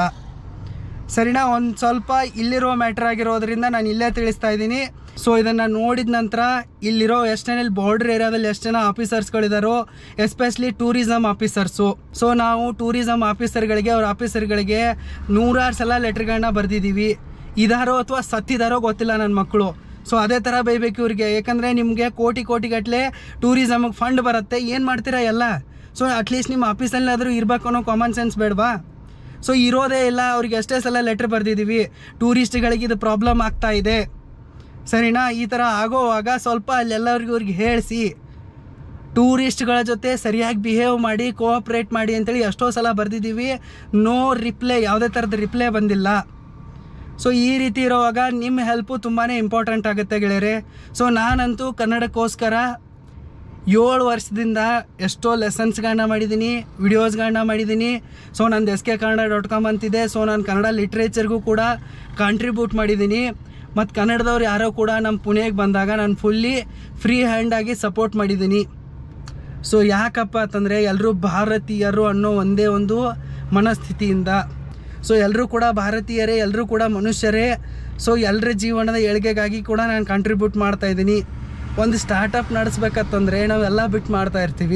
ಸರಿನಾ ಒಂದು ಸ್ವಲ್ಪ ಇಲ್ಲಿರೋ ಮ್ಯಾಟ್ರ್ ಆಗಿರೋದ್ರಿಂದ ನಾನು ಇಲ್ಲೇ ತಿಳಿಸ್ತಾ ಇದ್ದೀನಿ ಸೊ ಇದನ್ನು ನೋಡಿದ ನಂತರ ಇಲ್ಲಿರೋ ಎಷ್ಟು ಜನ ಇಲ್ಲಿ ಬಾರ್ಡರ್ ಏರಿಯಾದಲ್ಲಿ ಎಷ್ಟು ಜನ ಆಫೀಸರ್ಸ್ಗಳಿದಾರೋ ಎಸ್ಪೆಷಲಿ ಟೂರಿಸಮ್ ಆಫೀಸರ್ಸು ಸೊ ನಾವು ಟೂರಿಸಮ್ ಆಫೀಸರ್ಗಳಿಗೆ ಅವ್ರ ಆಫೀಸರ್ಗಳಿಗೆ ನೂರಾರು ಸಲ ಲೆಟ್ರ್ಗಳನ್ನ ಬರೆದಿದ್ದೀವಿ ಇದಾರೋ ಅಥವಾ ಸತ್ತಿದಾರೋ ಗೊತ್ತಿಲ್ಲ ನನ್ನ ಮಕ್ಕಳು ಸೊ ಅದೇ ಥರ ಬೈಬೇಕು ಇವ್ರಿಗೆ ಯಾಕಂದರೆ ನಿಮಗೆ ಕೋಟಿ ಕೋಟಿಗಟ್ಟಲೆ ಟೂರಿಸಮ್ಗೆ ಫಂಡ್ ಬರುತ್ತೆ ಏನು ಮಾಡ್ತೀರಾ ಎಲ್ಲ ಸೊ ಅಟ್ಲೀಸ್ಟ್ ನಿಮ್ಮ ಆಫೀಸಲ್ಲಾದರೂ ಇರಬೇಕು ಅನ್ನೋ ಕಾಮನ್ ಸೆನ್ಸ್ ಬೇಡವಾ ಸೊ ಇರೋದೇ ಇಲ್ಲ ಅವ್ರಿಗೆ ಎಷ್ಟೇ ಸಲ ಲೆಟ್ರ್ ಬರೆದಿದ್ದೀವಿ ಟೂರಿಸ್ಟ್ಗಳಿಗೆ ಇದು ಪ್ರಾಬ್ಲಮ್ ಆಗ್ತಾ ಇದೆ ಸರಿನಾ ಈ ಥರ ಆಗೋವಾಗ ಸ್ವಲ್ಪ ಅಲ್ಲೆಲ್ಲರಿಗೂ ಅವ್ರಿಗೆ ಹೇಳಿಸಿ ಟೂರಿಸ್ಟ್ಗಳ ಜೊತೆ ಸರಿಯಾಗಿ ಬಿಹೇವ್ ಮಾಡಿ ಕೋಆಪ್ರೇಟ್ ಮಾಡಿ ಅಂತೇಳಿ ಎಷ್ಟೋ ಸಲ ಬರೆದಿದ್ದೀವಿ ನೋ ರಿಪ್ಲೈ ಯಾವುದೇ ಥರದ ರಿಪ್ಲೈ ಬಂದಿಲ್ಲ ಸೊ ಈ ರೀತಿ ಇರೋವಾಗ ನಿಮ್ಮ ಹೆಲ್ಪು ತುಂಬಾ ಇಂಪಾರ್ಟೆಂಟ್ ಆಗುತ್ತೆ ಗೆಳೆಯರೆ ಸೊ ನಾನಂತೂ ಕನ್ನಡಕ್ಕೋಸ್ಕರ ಏಳು ವರ್ಷದಿಂದ ಎಷ್ಟೋ ಲೆಸನ್ಸ್ಗಳನ್ನ ಮಾಡಿದ್ದೀನಿ ವಿಡಿಯೋಸ್ಗಳನ್ನ ಮಾಡಿದ್ದೀನಿ ಸೊ ನಂದು S K Kannada dot com ಅಂತಿದೆ ಸೊ ನಾನು ಕನ್ನಡ ಲಿಟ್ರೇಚರ್ಗೂ ಕೂಡ ಕಾಂಟ್ರಿಬ್ಯೂಟ್ ಮಾಡಿದ್ದೀನಿ ಮತ್ತು ಕನ್ನಡದವ್ರು ಯಾರೋ ಕೂಡ ನಮ್ಮ ಪುಣೆಗೆ ಬಂದಾಗ ನಾನು ಫುಲ್ಲಿ ಫ್ರೀ ಹ್ಯಾಂಡಾಗಿ ಸಪೋರ್ಟ್ ಮಾಡಿದ್ದೀನಿ ಸೊ ಯಾಕಪ್ಪ ಅಂತಂದರೆ ಎಲ್ಲರೂ ಭಾರತೀಯರು ಅನ್ನೋ ಒಂದೇ ಒಂದು ಮನಸ್ಥಿತಿಯಿಂದ ಸೊ ಎಲ್ಲರೂ ಕೂಡ ಭಾರತೀಯರೇ ಎಲ್ಲರೂ ಕೂಡ ಮನುಷ್ಯರೇ ಸೊ ಎಲ್ಲರ ಜೀವನದ ಏಳಿಗೆಗಾಗಿ ಕೂಡ ನಾನು ಕಾಂಟ್ರಿಬ್ಯೂಟ್ ಮಾಡ್ತಾ ಇದ್ದೀನಿ ಒಂದು ಸ್ಟಾರ್ಟಪ್ ನಡೆಸ್ಬೇಕಂತಂದರೆ ನಾವೆಲ್ಲ ಬಿಟ್ಟು ಮಾಡ್ತಾ ಇರ್ತೀವಿ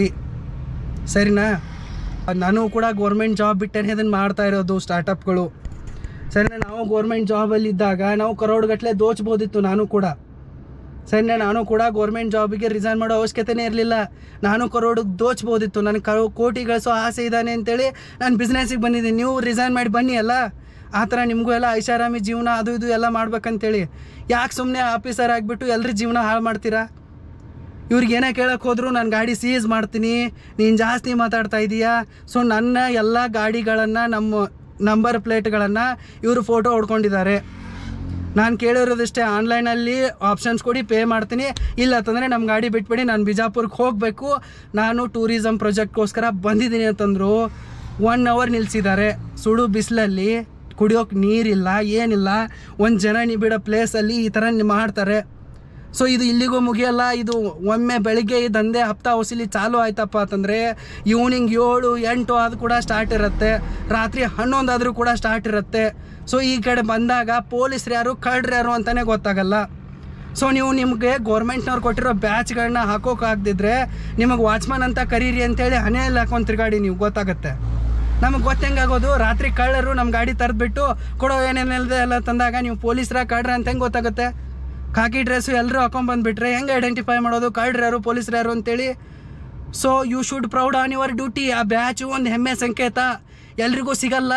ಸರಿನಾ ನಾನು ಕೂಡ ಗೌರ್ಮೆಂಟ್ ಜಾಬ್ ಬಿಟ್ಟೇ ಅದನ್ನು ಮಾಡ್ತಾ ಇರೋದು ಸ್ಟಾರ್ಟಪ್ಗಳು ಸರಿನಾ ನಾವು ಗೌರ್ಮೆಂಟ್ ಜಾಬಲ್ಲಿ ಇದ್ದಾಗ ನಾವು ಕರೋಡ್ಗಟ್ಟಲೆ ದೋಚ್ಬೋದಿತ್ತು ನಾನು ಕೂಡ ಸರಿನಾ ನಾನು ಕೂಡ ಗೌರ್ಮೆಂಟ್ ಜಾಬಿಗೆ ರಿಸೈನ್ ಮಾಡೋ ಅವಶ್ಯಕತೆನೇ ಇರಲಿಲ್ಲ ನಾನು ಕರೋಡ್ ದೋಚ್ಬೋದಿತ್ತು ನನಗೆ ಕರೋ ಕೋಟಿ ಗಳಿಸೋ ಆಸೆ ಇದ್ದಾನೆ ಅಂತೇಳಿ ನಾನು ಬಿಸ್ನೆಸ್ಸಿಗೆ ಬಂದಿದ್ದೀನಿ ನೀವು ರಿಸೈನ್ ಮಾಡಿ ಬನ್ನಿ ಅಲ್ಲ ಆ ಥರ ನಿಮಗೂ ಎಲ್ಲ ಐಷಾರಾಮಿ ಜೀವನ ಅದು ಇದು ಎಲ್ಲ ಮಾಡ್ಬೇಕಂತೇಳಿ ಯಾಕೆ ಸುಮ್ಮನೆ ಆಫೀಸರ್ ಆಗಿಬಿಟ್ಟು ಎಲ್ಲರ ಜೀವನ ಹಾಳು ಮಾಡ್ತೀರಾ ಇವ್ರಿಗೆ ಏನೇ ಕೇಳಕ್ಕೆ ಹೋದ್ರು ನಾನು ಗಾಡಿ ಸೀಸ್ ಮಾಡ್ತೀನಿ ನೀನು ಜಾಸ್ತಿ ಮಾತಾಡ್ತಾ ಇದೀಯಾ ಸೊ ನನ್ನ ಎಲ್ಲ ಗಾಡಿಗಳನ್ನು ನಮ್ಮ ನಂಬರ್ ಪ್ಲೇಟ್ಗಳನ್ನು ಇವರು ಫೋಟೋ ಹೊಡ್ಕೊಂಡಿದ್ದಾರೆ ನಾನು ಕೇಳಿರೋದಿಷ್ಟೇ ಆನ್ಲೈನಲ್ಲಿ ಆಪ್ಷನ್ಸ್ ಕೊಡಿ ಪೇ ಮಾಡ್ತೀನಿ ಇಲ್ಲ ಅಂತಂದರೆ ನಮ್ಮ ಗಾಡಿ ಬಿಟ್ಬಿಡಿ ನಾನು ಬಿಜಾಪುರಕ್ಕೆ ಹೋಗಬೇಕು ನಾನು ಟೂರಿಸಮ್ ಪ್ರಾಜೆಕ್ಟ್ಗೋಸ್ಕರ ಬಂದಿದ್ದೀನಿ ಅಂತಂದರು ಒನ್ ಅವರ್ ನಿಲ್ಲಿಸಿದ್ದಾರೆ ಸುಡು ಬಿಸಿಲಲ್ಲಿ ಕುಡಿಯೋಕೆ ನೀರಿಲ್ಲ ಏನಿಲ್ಲ ಒಂದು ಜನ ನಿಬಿಡೋ ಪ್ಲೇಸಲ್ಲಿ ಈ ಥರ ನಿ- ಮಾಡ್ತಾರೆ ಸೊ ಇದು ಇಲ್ಲಿಗೂ ಮುಗಿಯಲ್ಲ ಇದು ಒಮ್ಮೆ ಬೆಳಿಗ್ಗೆ ಈ ದಂಧೆ ಹಪ್ತಾ ಹೊಸಿಲಿ ಚಾಲು ಆಯ್ತಪ್ಪ ಅಂತಂದರೆ ಈವ್ನಿಂಗ್ ಏಳು ಎಂಟು ಅದು ಕೂಡ ಸ್ಟಾರ್ಟ್ ಇರುತ್ತೆ ರಾತ್ರಿ ಹನ್ನೊಂದು ಆದರೂ ಕೂಡ ಸ್ಟಾರ್ಟ್ ಇರುತ್ತೆ ಸೊ ಈ ಕಡೆ ಬಂದಾಗ ಪೊಲೀಸ್ರು ಯಾರು ಕಳ್ರು ಯಾರು ಅಂತಲೇ ಗೊತ್ತಾಗಲ್ಲ ಸೊ ನೀವು ನಿಮಗೆ ಗೌರ್ಮೆಂಟ್ನವ್ರು ಕೊಟ್ಟಿರೋ ಬ್ಯಾಚ್ಗಳನ್ನ ಹಾಕೋಕ್ಕಾಗದಿದ್ರೆ ನಿಮಗೆ ವಾಚ್ಮನ್ ಅಂತ ಕರೀರಿ ಅಂತೇಳಿ ಹನೆಯಲ್ಲಿ ಹಾಕೊಂಡು ತಿರುಗಾಡಿ ನೀವು ಗೊತ್ತಾಗುತ್ತೆ ನಮಗೆ ಗೊತ್ತಂಗಾಗೋದು ರಾತ್ರಿ ಕಳ್ಳರು ನಮ್ಮ ಗಾಡಿ ತರದ್ಬಿಟ್ಟು ಕೊಡೋ ಏನೇನಿಲ್ಲದೆ ಎಲ್ಲ ತಂದಾಗ ನೀವು ಪೊಲೀಸ್ರ ಕಳ್ರ ಅಂತ ಹೆಂಗೆ ಗೊತ್ತಾಗುತ್ತೆ ಖಾಕಿ ಡ್ರೆಸ್ಸು ಎಲ್ಲರೂ ಹಾಕೊಂಡ್ಬಂದ್ಬಿಟ್ರೆ ಹೆಂಗೆ ಐಡೆಂಟಿಫೈ ಮಾಡೋದು ಕಳ್ರು ಯಾರು ಪೊಲೀಸ್ರು ಯಾರು ಅಂತೇಳಿ so you should proud on your duty ಆ ಬ್ಯಾಚು ಒಂದು ಹೆಮ್ಮೆ ಸಂಕೇತ ಎಲ್ರಿಗೂ ಸಿಗಲ್ಲ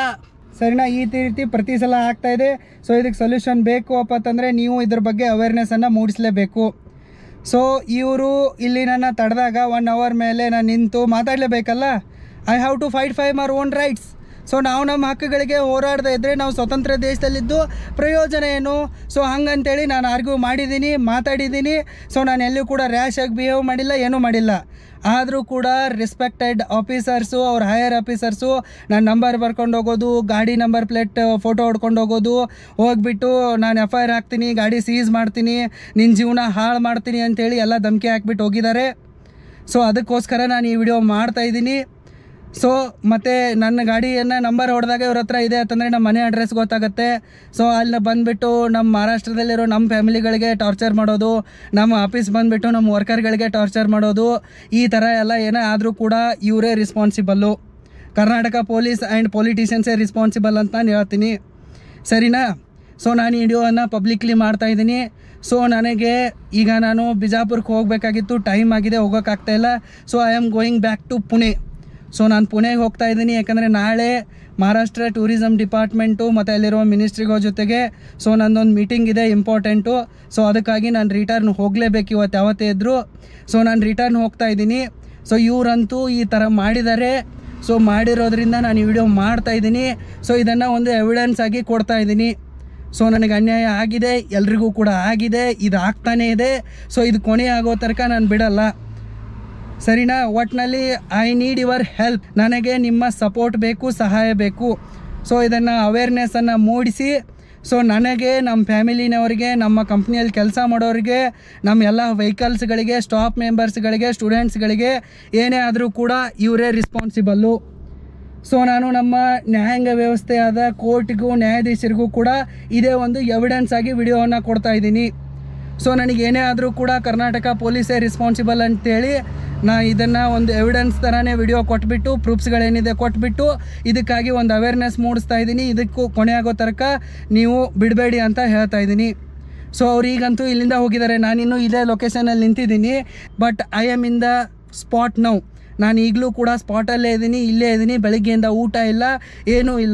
ಸರಿನಾ ಈ ರೀತಿ ಪ್ರತಿ ಸಲ ಆಗ್ತಾ ಇದೆ ಸೊ ಇದಕ್ಕೆ ಸೊಲ್ಯೂಷನ್ ಬೇಕು ಅಪ್ಪ ಅಂತಂದರೆ ನೀವು ಇದ್ರ ಬಗ್ಗೆ ಅವೇರ್ನೆಸ್ಸನ್ನು ಮೂಡಿಸಲೇಬೇಕು ಸೊ ಇವರು ಇಲ್ಲಿ ನನ್ನ ತಡೆದಾಗ ಒನ್ ಅವರ್ ಮೇಲೆ ನಾನು ನಿಂತು ಮಾತಾಡಲೇಬೇಕಲ್ಲ I have to fight for my own rights so ನಾವು ನಮ್ಮ ಹಕ್ಕುಗಳಿಗೆ ಹೋರಾಡದೇ ಇದ್ದರೆ ನಾವು ಸ್ವತಂತ್ರ ದೇಶದಲ್ಲಿದ್ದು ಪ್ರಯೋಜನ ಏನು ಸೊ ಹಂಗಂತೇಳಿ ನಾನು ಆರ್ಗ್ಯೂ ಮಾಡಿದ್ದೀನಿ ಮಾತಾಡಿದ್ದೀನಿ ಸೊ ನಾನು ಎಲ್ಲೂ ಕೂಡ ರ್ಯಾಶಾಗಿ ಬಿಹೇವ್ ಮಾಡಿಲ್ಲ ಏನೂ ಮಾಡಿಲ್ಲ ಆದರೂ ಕೂಡ ರೆಸ್ಪೆಕ್ಟೆಡ್ ಆಫೀಸರ್ಸು ಅವ್ರ ಹೈಯರ್ ಆಫೀಸರ್ಸು ನಾನು ನಂಬರ್ ಬರ್ಕೊಂಡು ಹೋಗೋದು ಗಾಡಿ ನಂಬರ್ ಪ್ಲೇಟ್ ಫೋಟೋ ಹೊಡ್ಕೊಂಡು ಹೋಗೋದು ಹೋಗ್ಬಿಟ್ಟು ನಾನು ಎಫ್ ಐ ಆರ್ ಹಾಕ್ತೀನಿ ಗಾಡಿ ಸೀಸ್ ಮಾಡ್ತೀನಿ ನಿನ್ನ ಜೀವನ ಹಾಳು ಮಾಡ್ತೀನಿ ಅಂತೇಳಿ ಎಲ್ಲ ಧಮಕಿ ಹಾಕ್ಬಿಟ್ಟು ಹೋಗಿದ್ದಾರೆ ಸೊ ಅದಕ್ಕೋಸ್ಕರ ನಾನು ಈ ವಿಡಿಯೋ ಮಾಡ್ತಾ ಇದ್ದೀನಿ ಸೊ ಮತ್ತು ನನ್ನ ಗಾಡಿಯನ್ನು ನಂಬರ್ ಹೊಡೆದಾಗ ಇವ್ರ ಹತ್ರ ಇದೆ ಅಂತಂದರೆ ನಮ್ಮ ಮನೆ ಅಡ್ರೆಸ್ ಗೊತ್ತಾಗುತ್ತೆ ಸೊ ಅಲ್ಲಿ ಬಂದುಬಿಟ್ಟು ನಮ್ಮ ಮಹಾರಾಷ್ಟ್ರದಲ್ಲಿರೋ ನಮ್ಮ ಫ್ಯಾಮಿಲಿಗಳಿಗೆ ಟಾರ್ಚರ್ ಮಾಡೋದು ನಮ್ಮ ಆಫೀಸ್ ಬಂದುಬಿಟ್ಟು ನಮ್ಮ ವರ್ಕರ್ಗಳಿಗೆ ಟಾರ್ಚರ್ ಮಾಡೋದು ಈ ಥರ ಎಲ್ಲ ಏನೇ ಆದರೂ ಕೂಡ ಇವರೇ ರಿಸ್ಪಾನ್ಸಿಬಲ್ಲು ಕರ್ನಾಟಕ ಪೊಲೀಸ್ ಆ್ಯಂಡ್ ಪೊಲಿಟಿಷಿಯನ್ಸೇ ರಿಸ್ಪಾನ್ಸಿಬಲ್ ಅಂತ ನಾನು ಹೇಳ್ತೀನಿ ಸರಿನಾ ಸೊ ನಾನು ಈ ವಿಡಿಯೋವನ್ನು ಪಬ್ಲಿಕ್ಲಿ ಮಾಡ್ತಾ ಇದ್ದೀನಿ ಸೊ ನನಗೆ ಈಗ ನಾನು ಬಿಜಾಪುರಕ್ಕೆ ಹೋಗಬೇಕಾಗಿತ್ತು ಟೈಮ್ ಆಗಿದೆ ಹೋಗೋಕ್ಕಾಗ್ತಾ ಇಲ್ಲ so I am going back to Pune so ನಾನು ಪುಣೆಗೆ ಹೋಗ್ತಾ ಇದ್ದೀನಿ ಯಾಕಂದರೆ ನಾಳೆ ಮಹಾರಾಷ್ಟ್ರ ಟೂರಿಸಮ್ ಡಿಪಾರ್ಟ್ಮೆಂಟು ಮತ್ತು ಅಲ್ಲಿರೋ ಮಿನಿಸ್ಟ್ರಿಗಳ ಜೊತೆಗೆ ಸೊ ನಂದೊಂದು ಮೀಟಿಂಗ್ ಇದೆ ಇಂಪಾರ್ಟೆಂಟು ಸೊ ಅದಕ್ಕಾಗಿ ನಾನು ರಿಟರ್ನ್ ಹೋಗಲೇಬೇಕು ಇವತ್ತು ಯಾವತ್ತೇ ಇದ್ದರು ಸೊ ನಾನು ರಿಟರ್ನ್ ಹೋಗ್ತಾ ಇದ್ದೀನಿ ಸೊ ಇವರಂತೂ ಈ ಥರ ಮಾಡಿದ್ದಾರೆ ಸೊ ಮಾಡಿರೋದ್ರಿಂದ ನಾನು ಈ ವಿಡಿಯೋ ಮಾಡ್ತಾ ಇದ್ದೀನಿ ಸೊ ಇದನ್ನು ಒಂದು ಎವಿಡೆನ್ಸ್ ಆಗಿ ಕೊಡ್ತಾ ಇದ್ದೀನಿ ಸೊ ನನಗೆ ಅನ್ಯಾಯ ಆಗಿದೆ ಎಲ್ರಿಗೂ ಕೂಡ ಆಗಿದೆ ಇದು ಆಗ್ತಾನೇ ಇದೆ ಸೊ ಇದು ಕೊನೆ ಆಗೋ ತನಕ ನಾನು ಬಿಡಲ್ಲ ಸರಿನಾ ಒಟ್ಟಿನಲ್ಲಿ ಐ ನೀಡ್ ಯುವರ್ ಹೆಲ್ಪ್ ನನಗೆ ನಿಮ್ಮ ಸಪೋರ್ಟ್ ಬೇಕು ಸಹಾಯ ಬೇಕು ಸೊ ಇದನ್ನು ಅವೇರ್ನೆಸ್ಸನ್ನು ಮೂಡಿಸಿ ಸೊ ನನಗೆ ನಮ್ಮ ಫ್ಯಾಮಿಲಿನವರಿಗೆ ನಮ್ಮ ಕಂಪ್ನಿಯಲ್ಲಿ ಕೆಲಸ ಮಾಡೋರಿಗೆ ನಮ್ಮ ಎಲ್ಲ ವೆಹಿಕಲ್ಸ್ಗಳಿಗೆ ಸ್ಟಾಫ್ ಮೆಂಬರ್ಸ್ಗಳಿಗೆ ಸ್ಟೂಡೆಂಟ್ಸ್ಗಳಿಗೆ ಏನೇ ಆದರೂ ಕೂಡ ಇವರೇ ರಿಸ್ಪಾನ್ಸಿಬಲ್ಲು ಸೊ ನಾನು ನಮ್ಮ ನ್ಯಾಯಾಂಗ ವ್ಯವಸ್ಥೆಯಾದ ಕೋರ್ಟ್ಗೂ ನ್ಯಾಯಾಧೀಶರಿಗೂ ಕೂಡ ಇದೇ ಒಂದು ಎವಿಡೆನ್ಸ್ ಆಗಿ ವಿಡಿಯೋವನ್ನು ಕೊಡ್ತಾ ಇದ್ದೀನಿ ಸೊ ನನಗೆ ಏನೇ ಆದರೂ ಕೂಡ ಕರ್ನಾಟಕ ಪೊಲೀಸೇ ರಿಸ್ಪಾನ್ಸಿಬಲ್ ಅಂತೇಳಿ ನಾ ಇದನ್ನು ಒಂದು ಎವಿಡೆನ್ಸ್ ಥರನೇ ವಿಡಿಯೋ ಕೊಟ್ಬಿಟ್ಟು ಪ್ರೂಫ್ಸ್ಗಳೇನಿದೆ ಕೊಟ್ಬಿಟ್ಟು ಇದಕ್ಕಾಗಿ ಒಂದು ಅವೇರ್ನೆಸ್ ಮೂಡಿಸ್ತಾ ಇದ್ದೀನಿ ಇದಕ್ಕೂ ಕೊನೆ ಆಗೋ ತನಕ ನೀವು ಬಿಡಬೇಡಿ ಅಂತ ಹೇಳ್ತಾ ಇದ್ದೀನಿ ಸೊ ಅವ್ರು ಈಗಂತೂ ಇಲ್ಲಿಂದ ಹೋಗಿದ್ದಾರೆ ನಾನಿನ್ನೂ ಇದೇ ಲೊಕೇಶನಲ್ಲಿ ನಿಂತಿದ್ದೀನಿ but I am in the spot now ನಾನು ಈಗಲೂ ಕೂಡ ಸ್ಪಾಟಲ್ಲೇ ಇದ್ದೀನಿ ಇಲ್ಲೇ ಇದ್ದೀನಿ ಬೆಳಗ್ಗೆಯಿಂದ ಊಟ ಇಲ್ಲ ಏನೂ ಇಲ್ಲ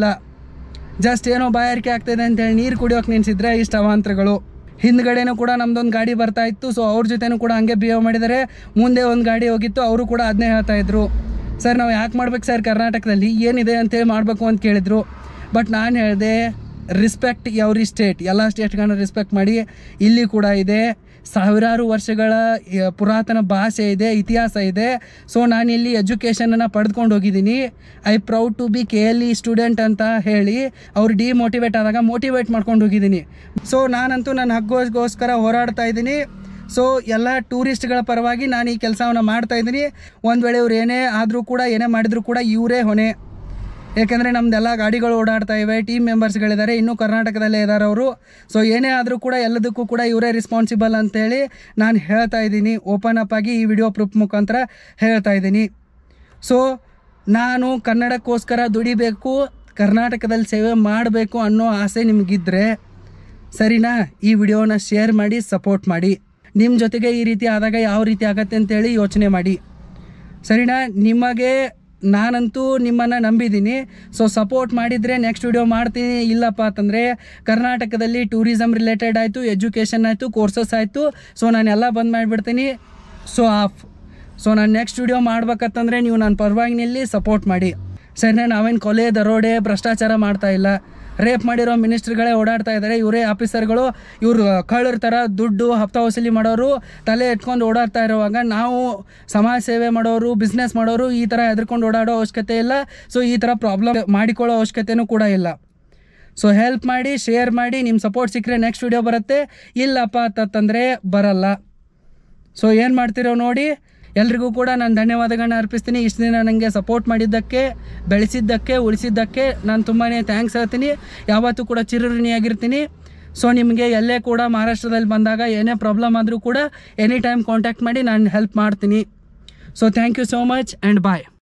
ಜಸ್ಟ್ ಏನೋ ಬಾಯಾರಿಕೆ ಆಗ್ತಾಯಿದೆ ಅಂತೇಳಿ ನೀರು ಕುಡಿಯೋಕೆ ನಿಲ್ಸಿದ್ರೆ ಇಷ್ಟು ಅವಾಂತರಗಳು ಹಿಂದ್ಗಡೆನೂ ಕೂಡ ನಮ್ದೊಂದು ಗಾಡಿ ಬರ್ತಾ ಇತ್ತು ಸೊ ಅವ್ರ ಜೊತೆನೂ ಕೂಡ ಹಂಗೆ ಬಿಹೇವ್ ಮಾಡಿದ್ದಾರೆ ಮುಂದೆ ಒಂದು ಗಾಡಿ ಹೋಗಿತ್ತು ಅವರು ಕೂಡ ಅದನ್ನೇ ಹೇಳ್ತಾ ಇದ್ರು ಸರ್ ನಾವು ಯಾಕೆ ಮಾಡ್ಬೇಕು ಸರ್ ಕರ್ನಾಟಕದಲ್ಲಿ ಏನಿದೆ ಅಂತೇಳಿ ಮಾಡಬೇಕು ಅಂತ ಕೇಳಿದ್ರು ಬಟ್ ನಾನು ಹೇಳಿದೆ ರಿಸ್ಪೆಕ್ಟ್ ಎವ್ರಿ ಸ್ಟೇಟ್ ಎಲ್ಲ ಸ್ಟೇಟ್ಗಳನ್ನ ರೆಸ್ಪೆಕ್ಟ್ ಮಾಡಿ ಇಲ್ಲಿ ಕೂಡ ಇದೆ ಸಾವಿರಾರು ವರ್ಷಗಳ ಯ- ಪುರಾತನ ಭಾಷೆ ಇದೆ ಇತಿಹಾಸ ಇದೆ ಸೊ ನಾನಿಲ್ಲಿ ಎಜುಕೇಷನನ್ನು ಪಡೆದುಕೊಂಡು ಹೋಗಿದ್ದೀನಿ I proud to be K L E student ಅಂತ ಹೇಳಿ ಅವ್ರು ಡಿಮೋಟಿವೇಟ್ ಆದಾಗ ಮೋಟಿವೇಟ್ ಮಾಡ್ಕೊಂಡು ಹೋಗಿದ್ದೀನಿ ಸೊ ನಾನಂತೂ ನನ್ನ ಹಗ್ಗೋಸ್ಕರ ಹೋರಾಡ್ತಾ ಇದ್ದೀನಿ ಸೊ ಎಲ್ಲ ಟೂರಿಸ್ಟ್ಗಳ ಪರವಾಗಿ ನಾನು ಈ ಕೆಲಸವನ್ನು ಮಾಡ್ತಾ ಇದ್ದೀನಿ ಒಂದು ವೇಳೆ ಇವ್ರು ಏನೇ ಆದರೂ ಕೂಡ ಏನೇ ಮಾಡಿದರೂ ಕೂಡ ಇವರೇ ಹೊಣೆ ಯಾಕೆಂದರೆ ನಮ್ದೆಲ್ಲ ಗಾಡಿಗಳು ಓಡಾಡ್ತಾ ಇವೆ ಟೀಮ್ ಮೆಂಬರ್ಸ್ಗಳಿದ್ದಾರೆ ಇನ್ನೂ ಕರ್ನಾಟಕದಲ್ಲೇ ಇದ್ದಾರೆ ಅವರು ಸೊ ಏನೇ ಆದರೂ ಕೂಡ ಎಲ್ಲದಕ್ಕೂ ಕೂಡ ಇವರೇ ರಿಸ್ಪಾನ್ಸಿಬಲ್ ಅಂತೇಳಿ ನಾನು ಹೇಳ್ತಾ ಇದ್ದೀನಿ ಓಪನ್ ಅಪ್ ಆಗಿ ಈ ವಿಡಿಯೋ ಪ್ರೂಫ್ ಮುಖಾಂತರ ಹೇಳ್ತಾ ಇದ್ದೀನಿ ಸೊ ನಾನು ಕನ್ನಡಕ್ಕೋಸ್ಕರ ದುಡಿಬೇಕು ಕರ್ನಾಟಕದಲ್ಲಿ ಸೇವೆ ಮಾಡಬೇಕು ಅನ್ನೋ ಆಸೆ ನಿಮಗಿದ್ರೆ ಸರಿನಾ ಈ ವಿಡಿಯೋನ ಶೇರ್ ಮಾಡಿ ಸಪೋರ್ಟ್ ಮಾಡಿ ನಿಮ್ಮ ಜೊತೆಗೆ ಈ ರೀತಿ ಆದಾಗ ಯಾವ ರೀತಿ ಆಗತ್ತೆ ಅಂತೇಳಿ ಯೋಚನೆ ಮಾಡಿ ಸರಿನಾ ನಿಮಗೆ ನಾನಂತೂ ನಿಮ್ಮನ್ನು ನಂಬಿದ್ದೀನಿ ಸೊ ಸಪೋರ್ಟ್ ಮಾಡಿದರೆ ನೆಕ್ಸ್ಟ್ ವಿಡಿಯೋ ಮಾಡ್ತೀನಿ ಇಲ್ಲಪ್ಪ ಅಂತಂದರೆ ಕರ್ನಾಟಕದಲ್ಲಿ ಟೂರಿಸಮ್ ರಿಲೇಟೆಡ್ ಆಯಿತು ಎಜುಕೇಷನ್ ಆಯಿತು ಕೋರ್ಸಸ್ ಆಯಿತು ಸೊ ನಾನೆಲ್ಲ ಬಂದ್ ಮಾಡಿಬಿಡ್ತೀನಿ ಸೊ ಆಫ್ ಸೊ ನಾನು ನೆಕ್ಸ್ಟ್ ವಿಡಿಯೋ ಮಾಡ್ಬೇಕಂತಂದರೆ ನೀವು ನನ್ನ ಪರವಾಗಿ ನಿಲ್ಲಿ ಸಪೋರ್ಟ್ ಮಾಡಿ ಸರಿ ನಾವೇನು ಕೊಲೆ ದರೋಡೆ ಭ್ರಷ್ಟಾಚಾರ ಮಾಡ್ತಾ ಇಲ್ಲ ರೇಪ್ ಮಾಡಿರೋ ಮಿನಿಸ್ಟ್ರಿಗಳೇ ಓಡಾಡ್ತಾ ಇದ್ದಾರೆ ಇವರೇ ಆಫೀಸರ್ಗಳು ಇವರು ಕಳ್ಳರ ಥರ ದುಡ್ಡು ಹಪ್ತ ವಸೂಲಿ ಮಾಡೋರು ತಲೆ ಎತ್ಕೊಂಡು ಓಡಾಡ್ತಾ ಇರುವಾಗ ನಾವು ಸಮಾಜ ಸೇವೆ ಮಾಡೋರು ಬಿಸ್ನೆಸ್ ಮಾಡೋರು ಈ ಥರ ಹೆದರ್ಕೊಂಡು ಓಡಾಡೋ ಅವಶ್ಯಕತೆ ಇಲ್ಲ ಸೊ ಈ ಥರ ಪ್ರಾಬ್ಲಮ್ ಮಾಡಿಕೊಳ್ಳೋ ಅವಶ್ಯಕತೆನೂ ಕೂಡ ಇಲ್ಲ ಸೊ ಹೆಲ್ಪ್ ಮಾಡಿ ಶೇರ್ ಮಾಡಿ ನಿಮ್ಮ ಸಪೋರ್ಟ್ ಸಿಕ್ಕರೆ ನೆಕ್ಸ್ಟ್ ವಿಡಿಯೋ ಬರುತ್ತೆ ಇಲ್ಲಪ್ಪ ಅಂತಂದರೆ ಬರಲ್ಲ ಸೊ ಏನು ಮಾಡ್ತಿರೋ ನೋಡಿ ಎಲ್ರಿಗೂ ಕೂಡ ನಾನು ಧನ್ಯವಾದಗಳನ್ನ ಅರ್ಪಿಸ್ತೀನಿ ಇಷ್ಟು ದಿನ ನನಗೆ ಸಪೋರ್ಟ್ ಮಾಡಿದ್ದಕ್ಕೆ ಬೆಳೆಸಿದ್ದಕ್ಕೆ ಉಳಿಸಿದ್ದಕ್ಕೆ ನಾನು ತುಂಬಾ ಥ್ಯಾಂಕ್ಸ್ ಹೇಳ್ತೀನಿ ಯಾವತ್ತೂ ಕೂಡ ಚಿರಋಣಿಯಾಗಿರ್ತೀನಿ ಸೊ ನಿಮಗೆ ಎಲ್ಲೇ ಕೂಡ ಮಹಾರಾಷ್ಟ್ರದಲ್ಲಿ ಬಂದಾಗ ಏನೇ ಪ್ರಾಬ್ಲಮ್ ಆದರೂ ಕೂಡ ಎನಿ ಟೈಮ್ ಕಾಂಟ್ಯಾಕ್ಟ್ ಮಾಡಿ ನಾನು ಹೆಲ್ಪ್ ಮಾಡ್ತೀನಿ so thank you so much and bye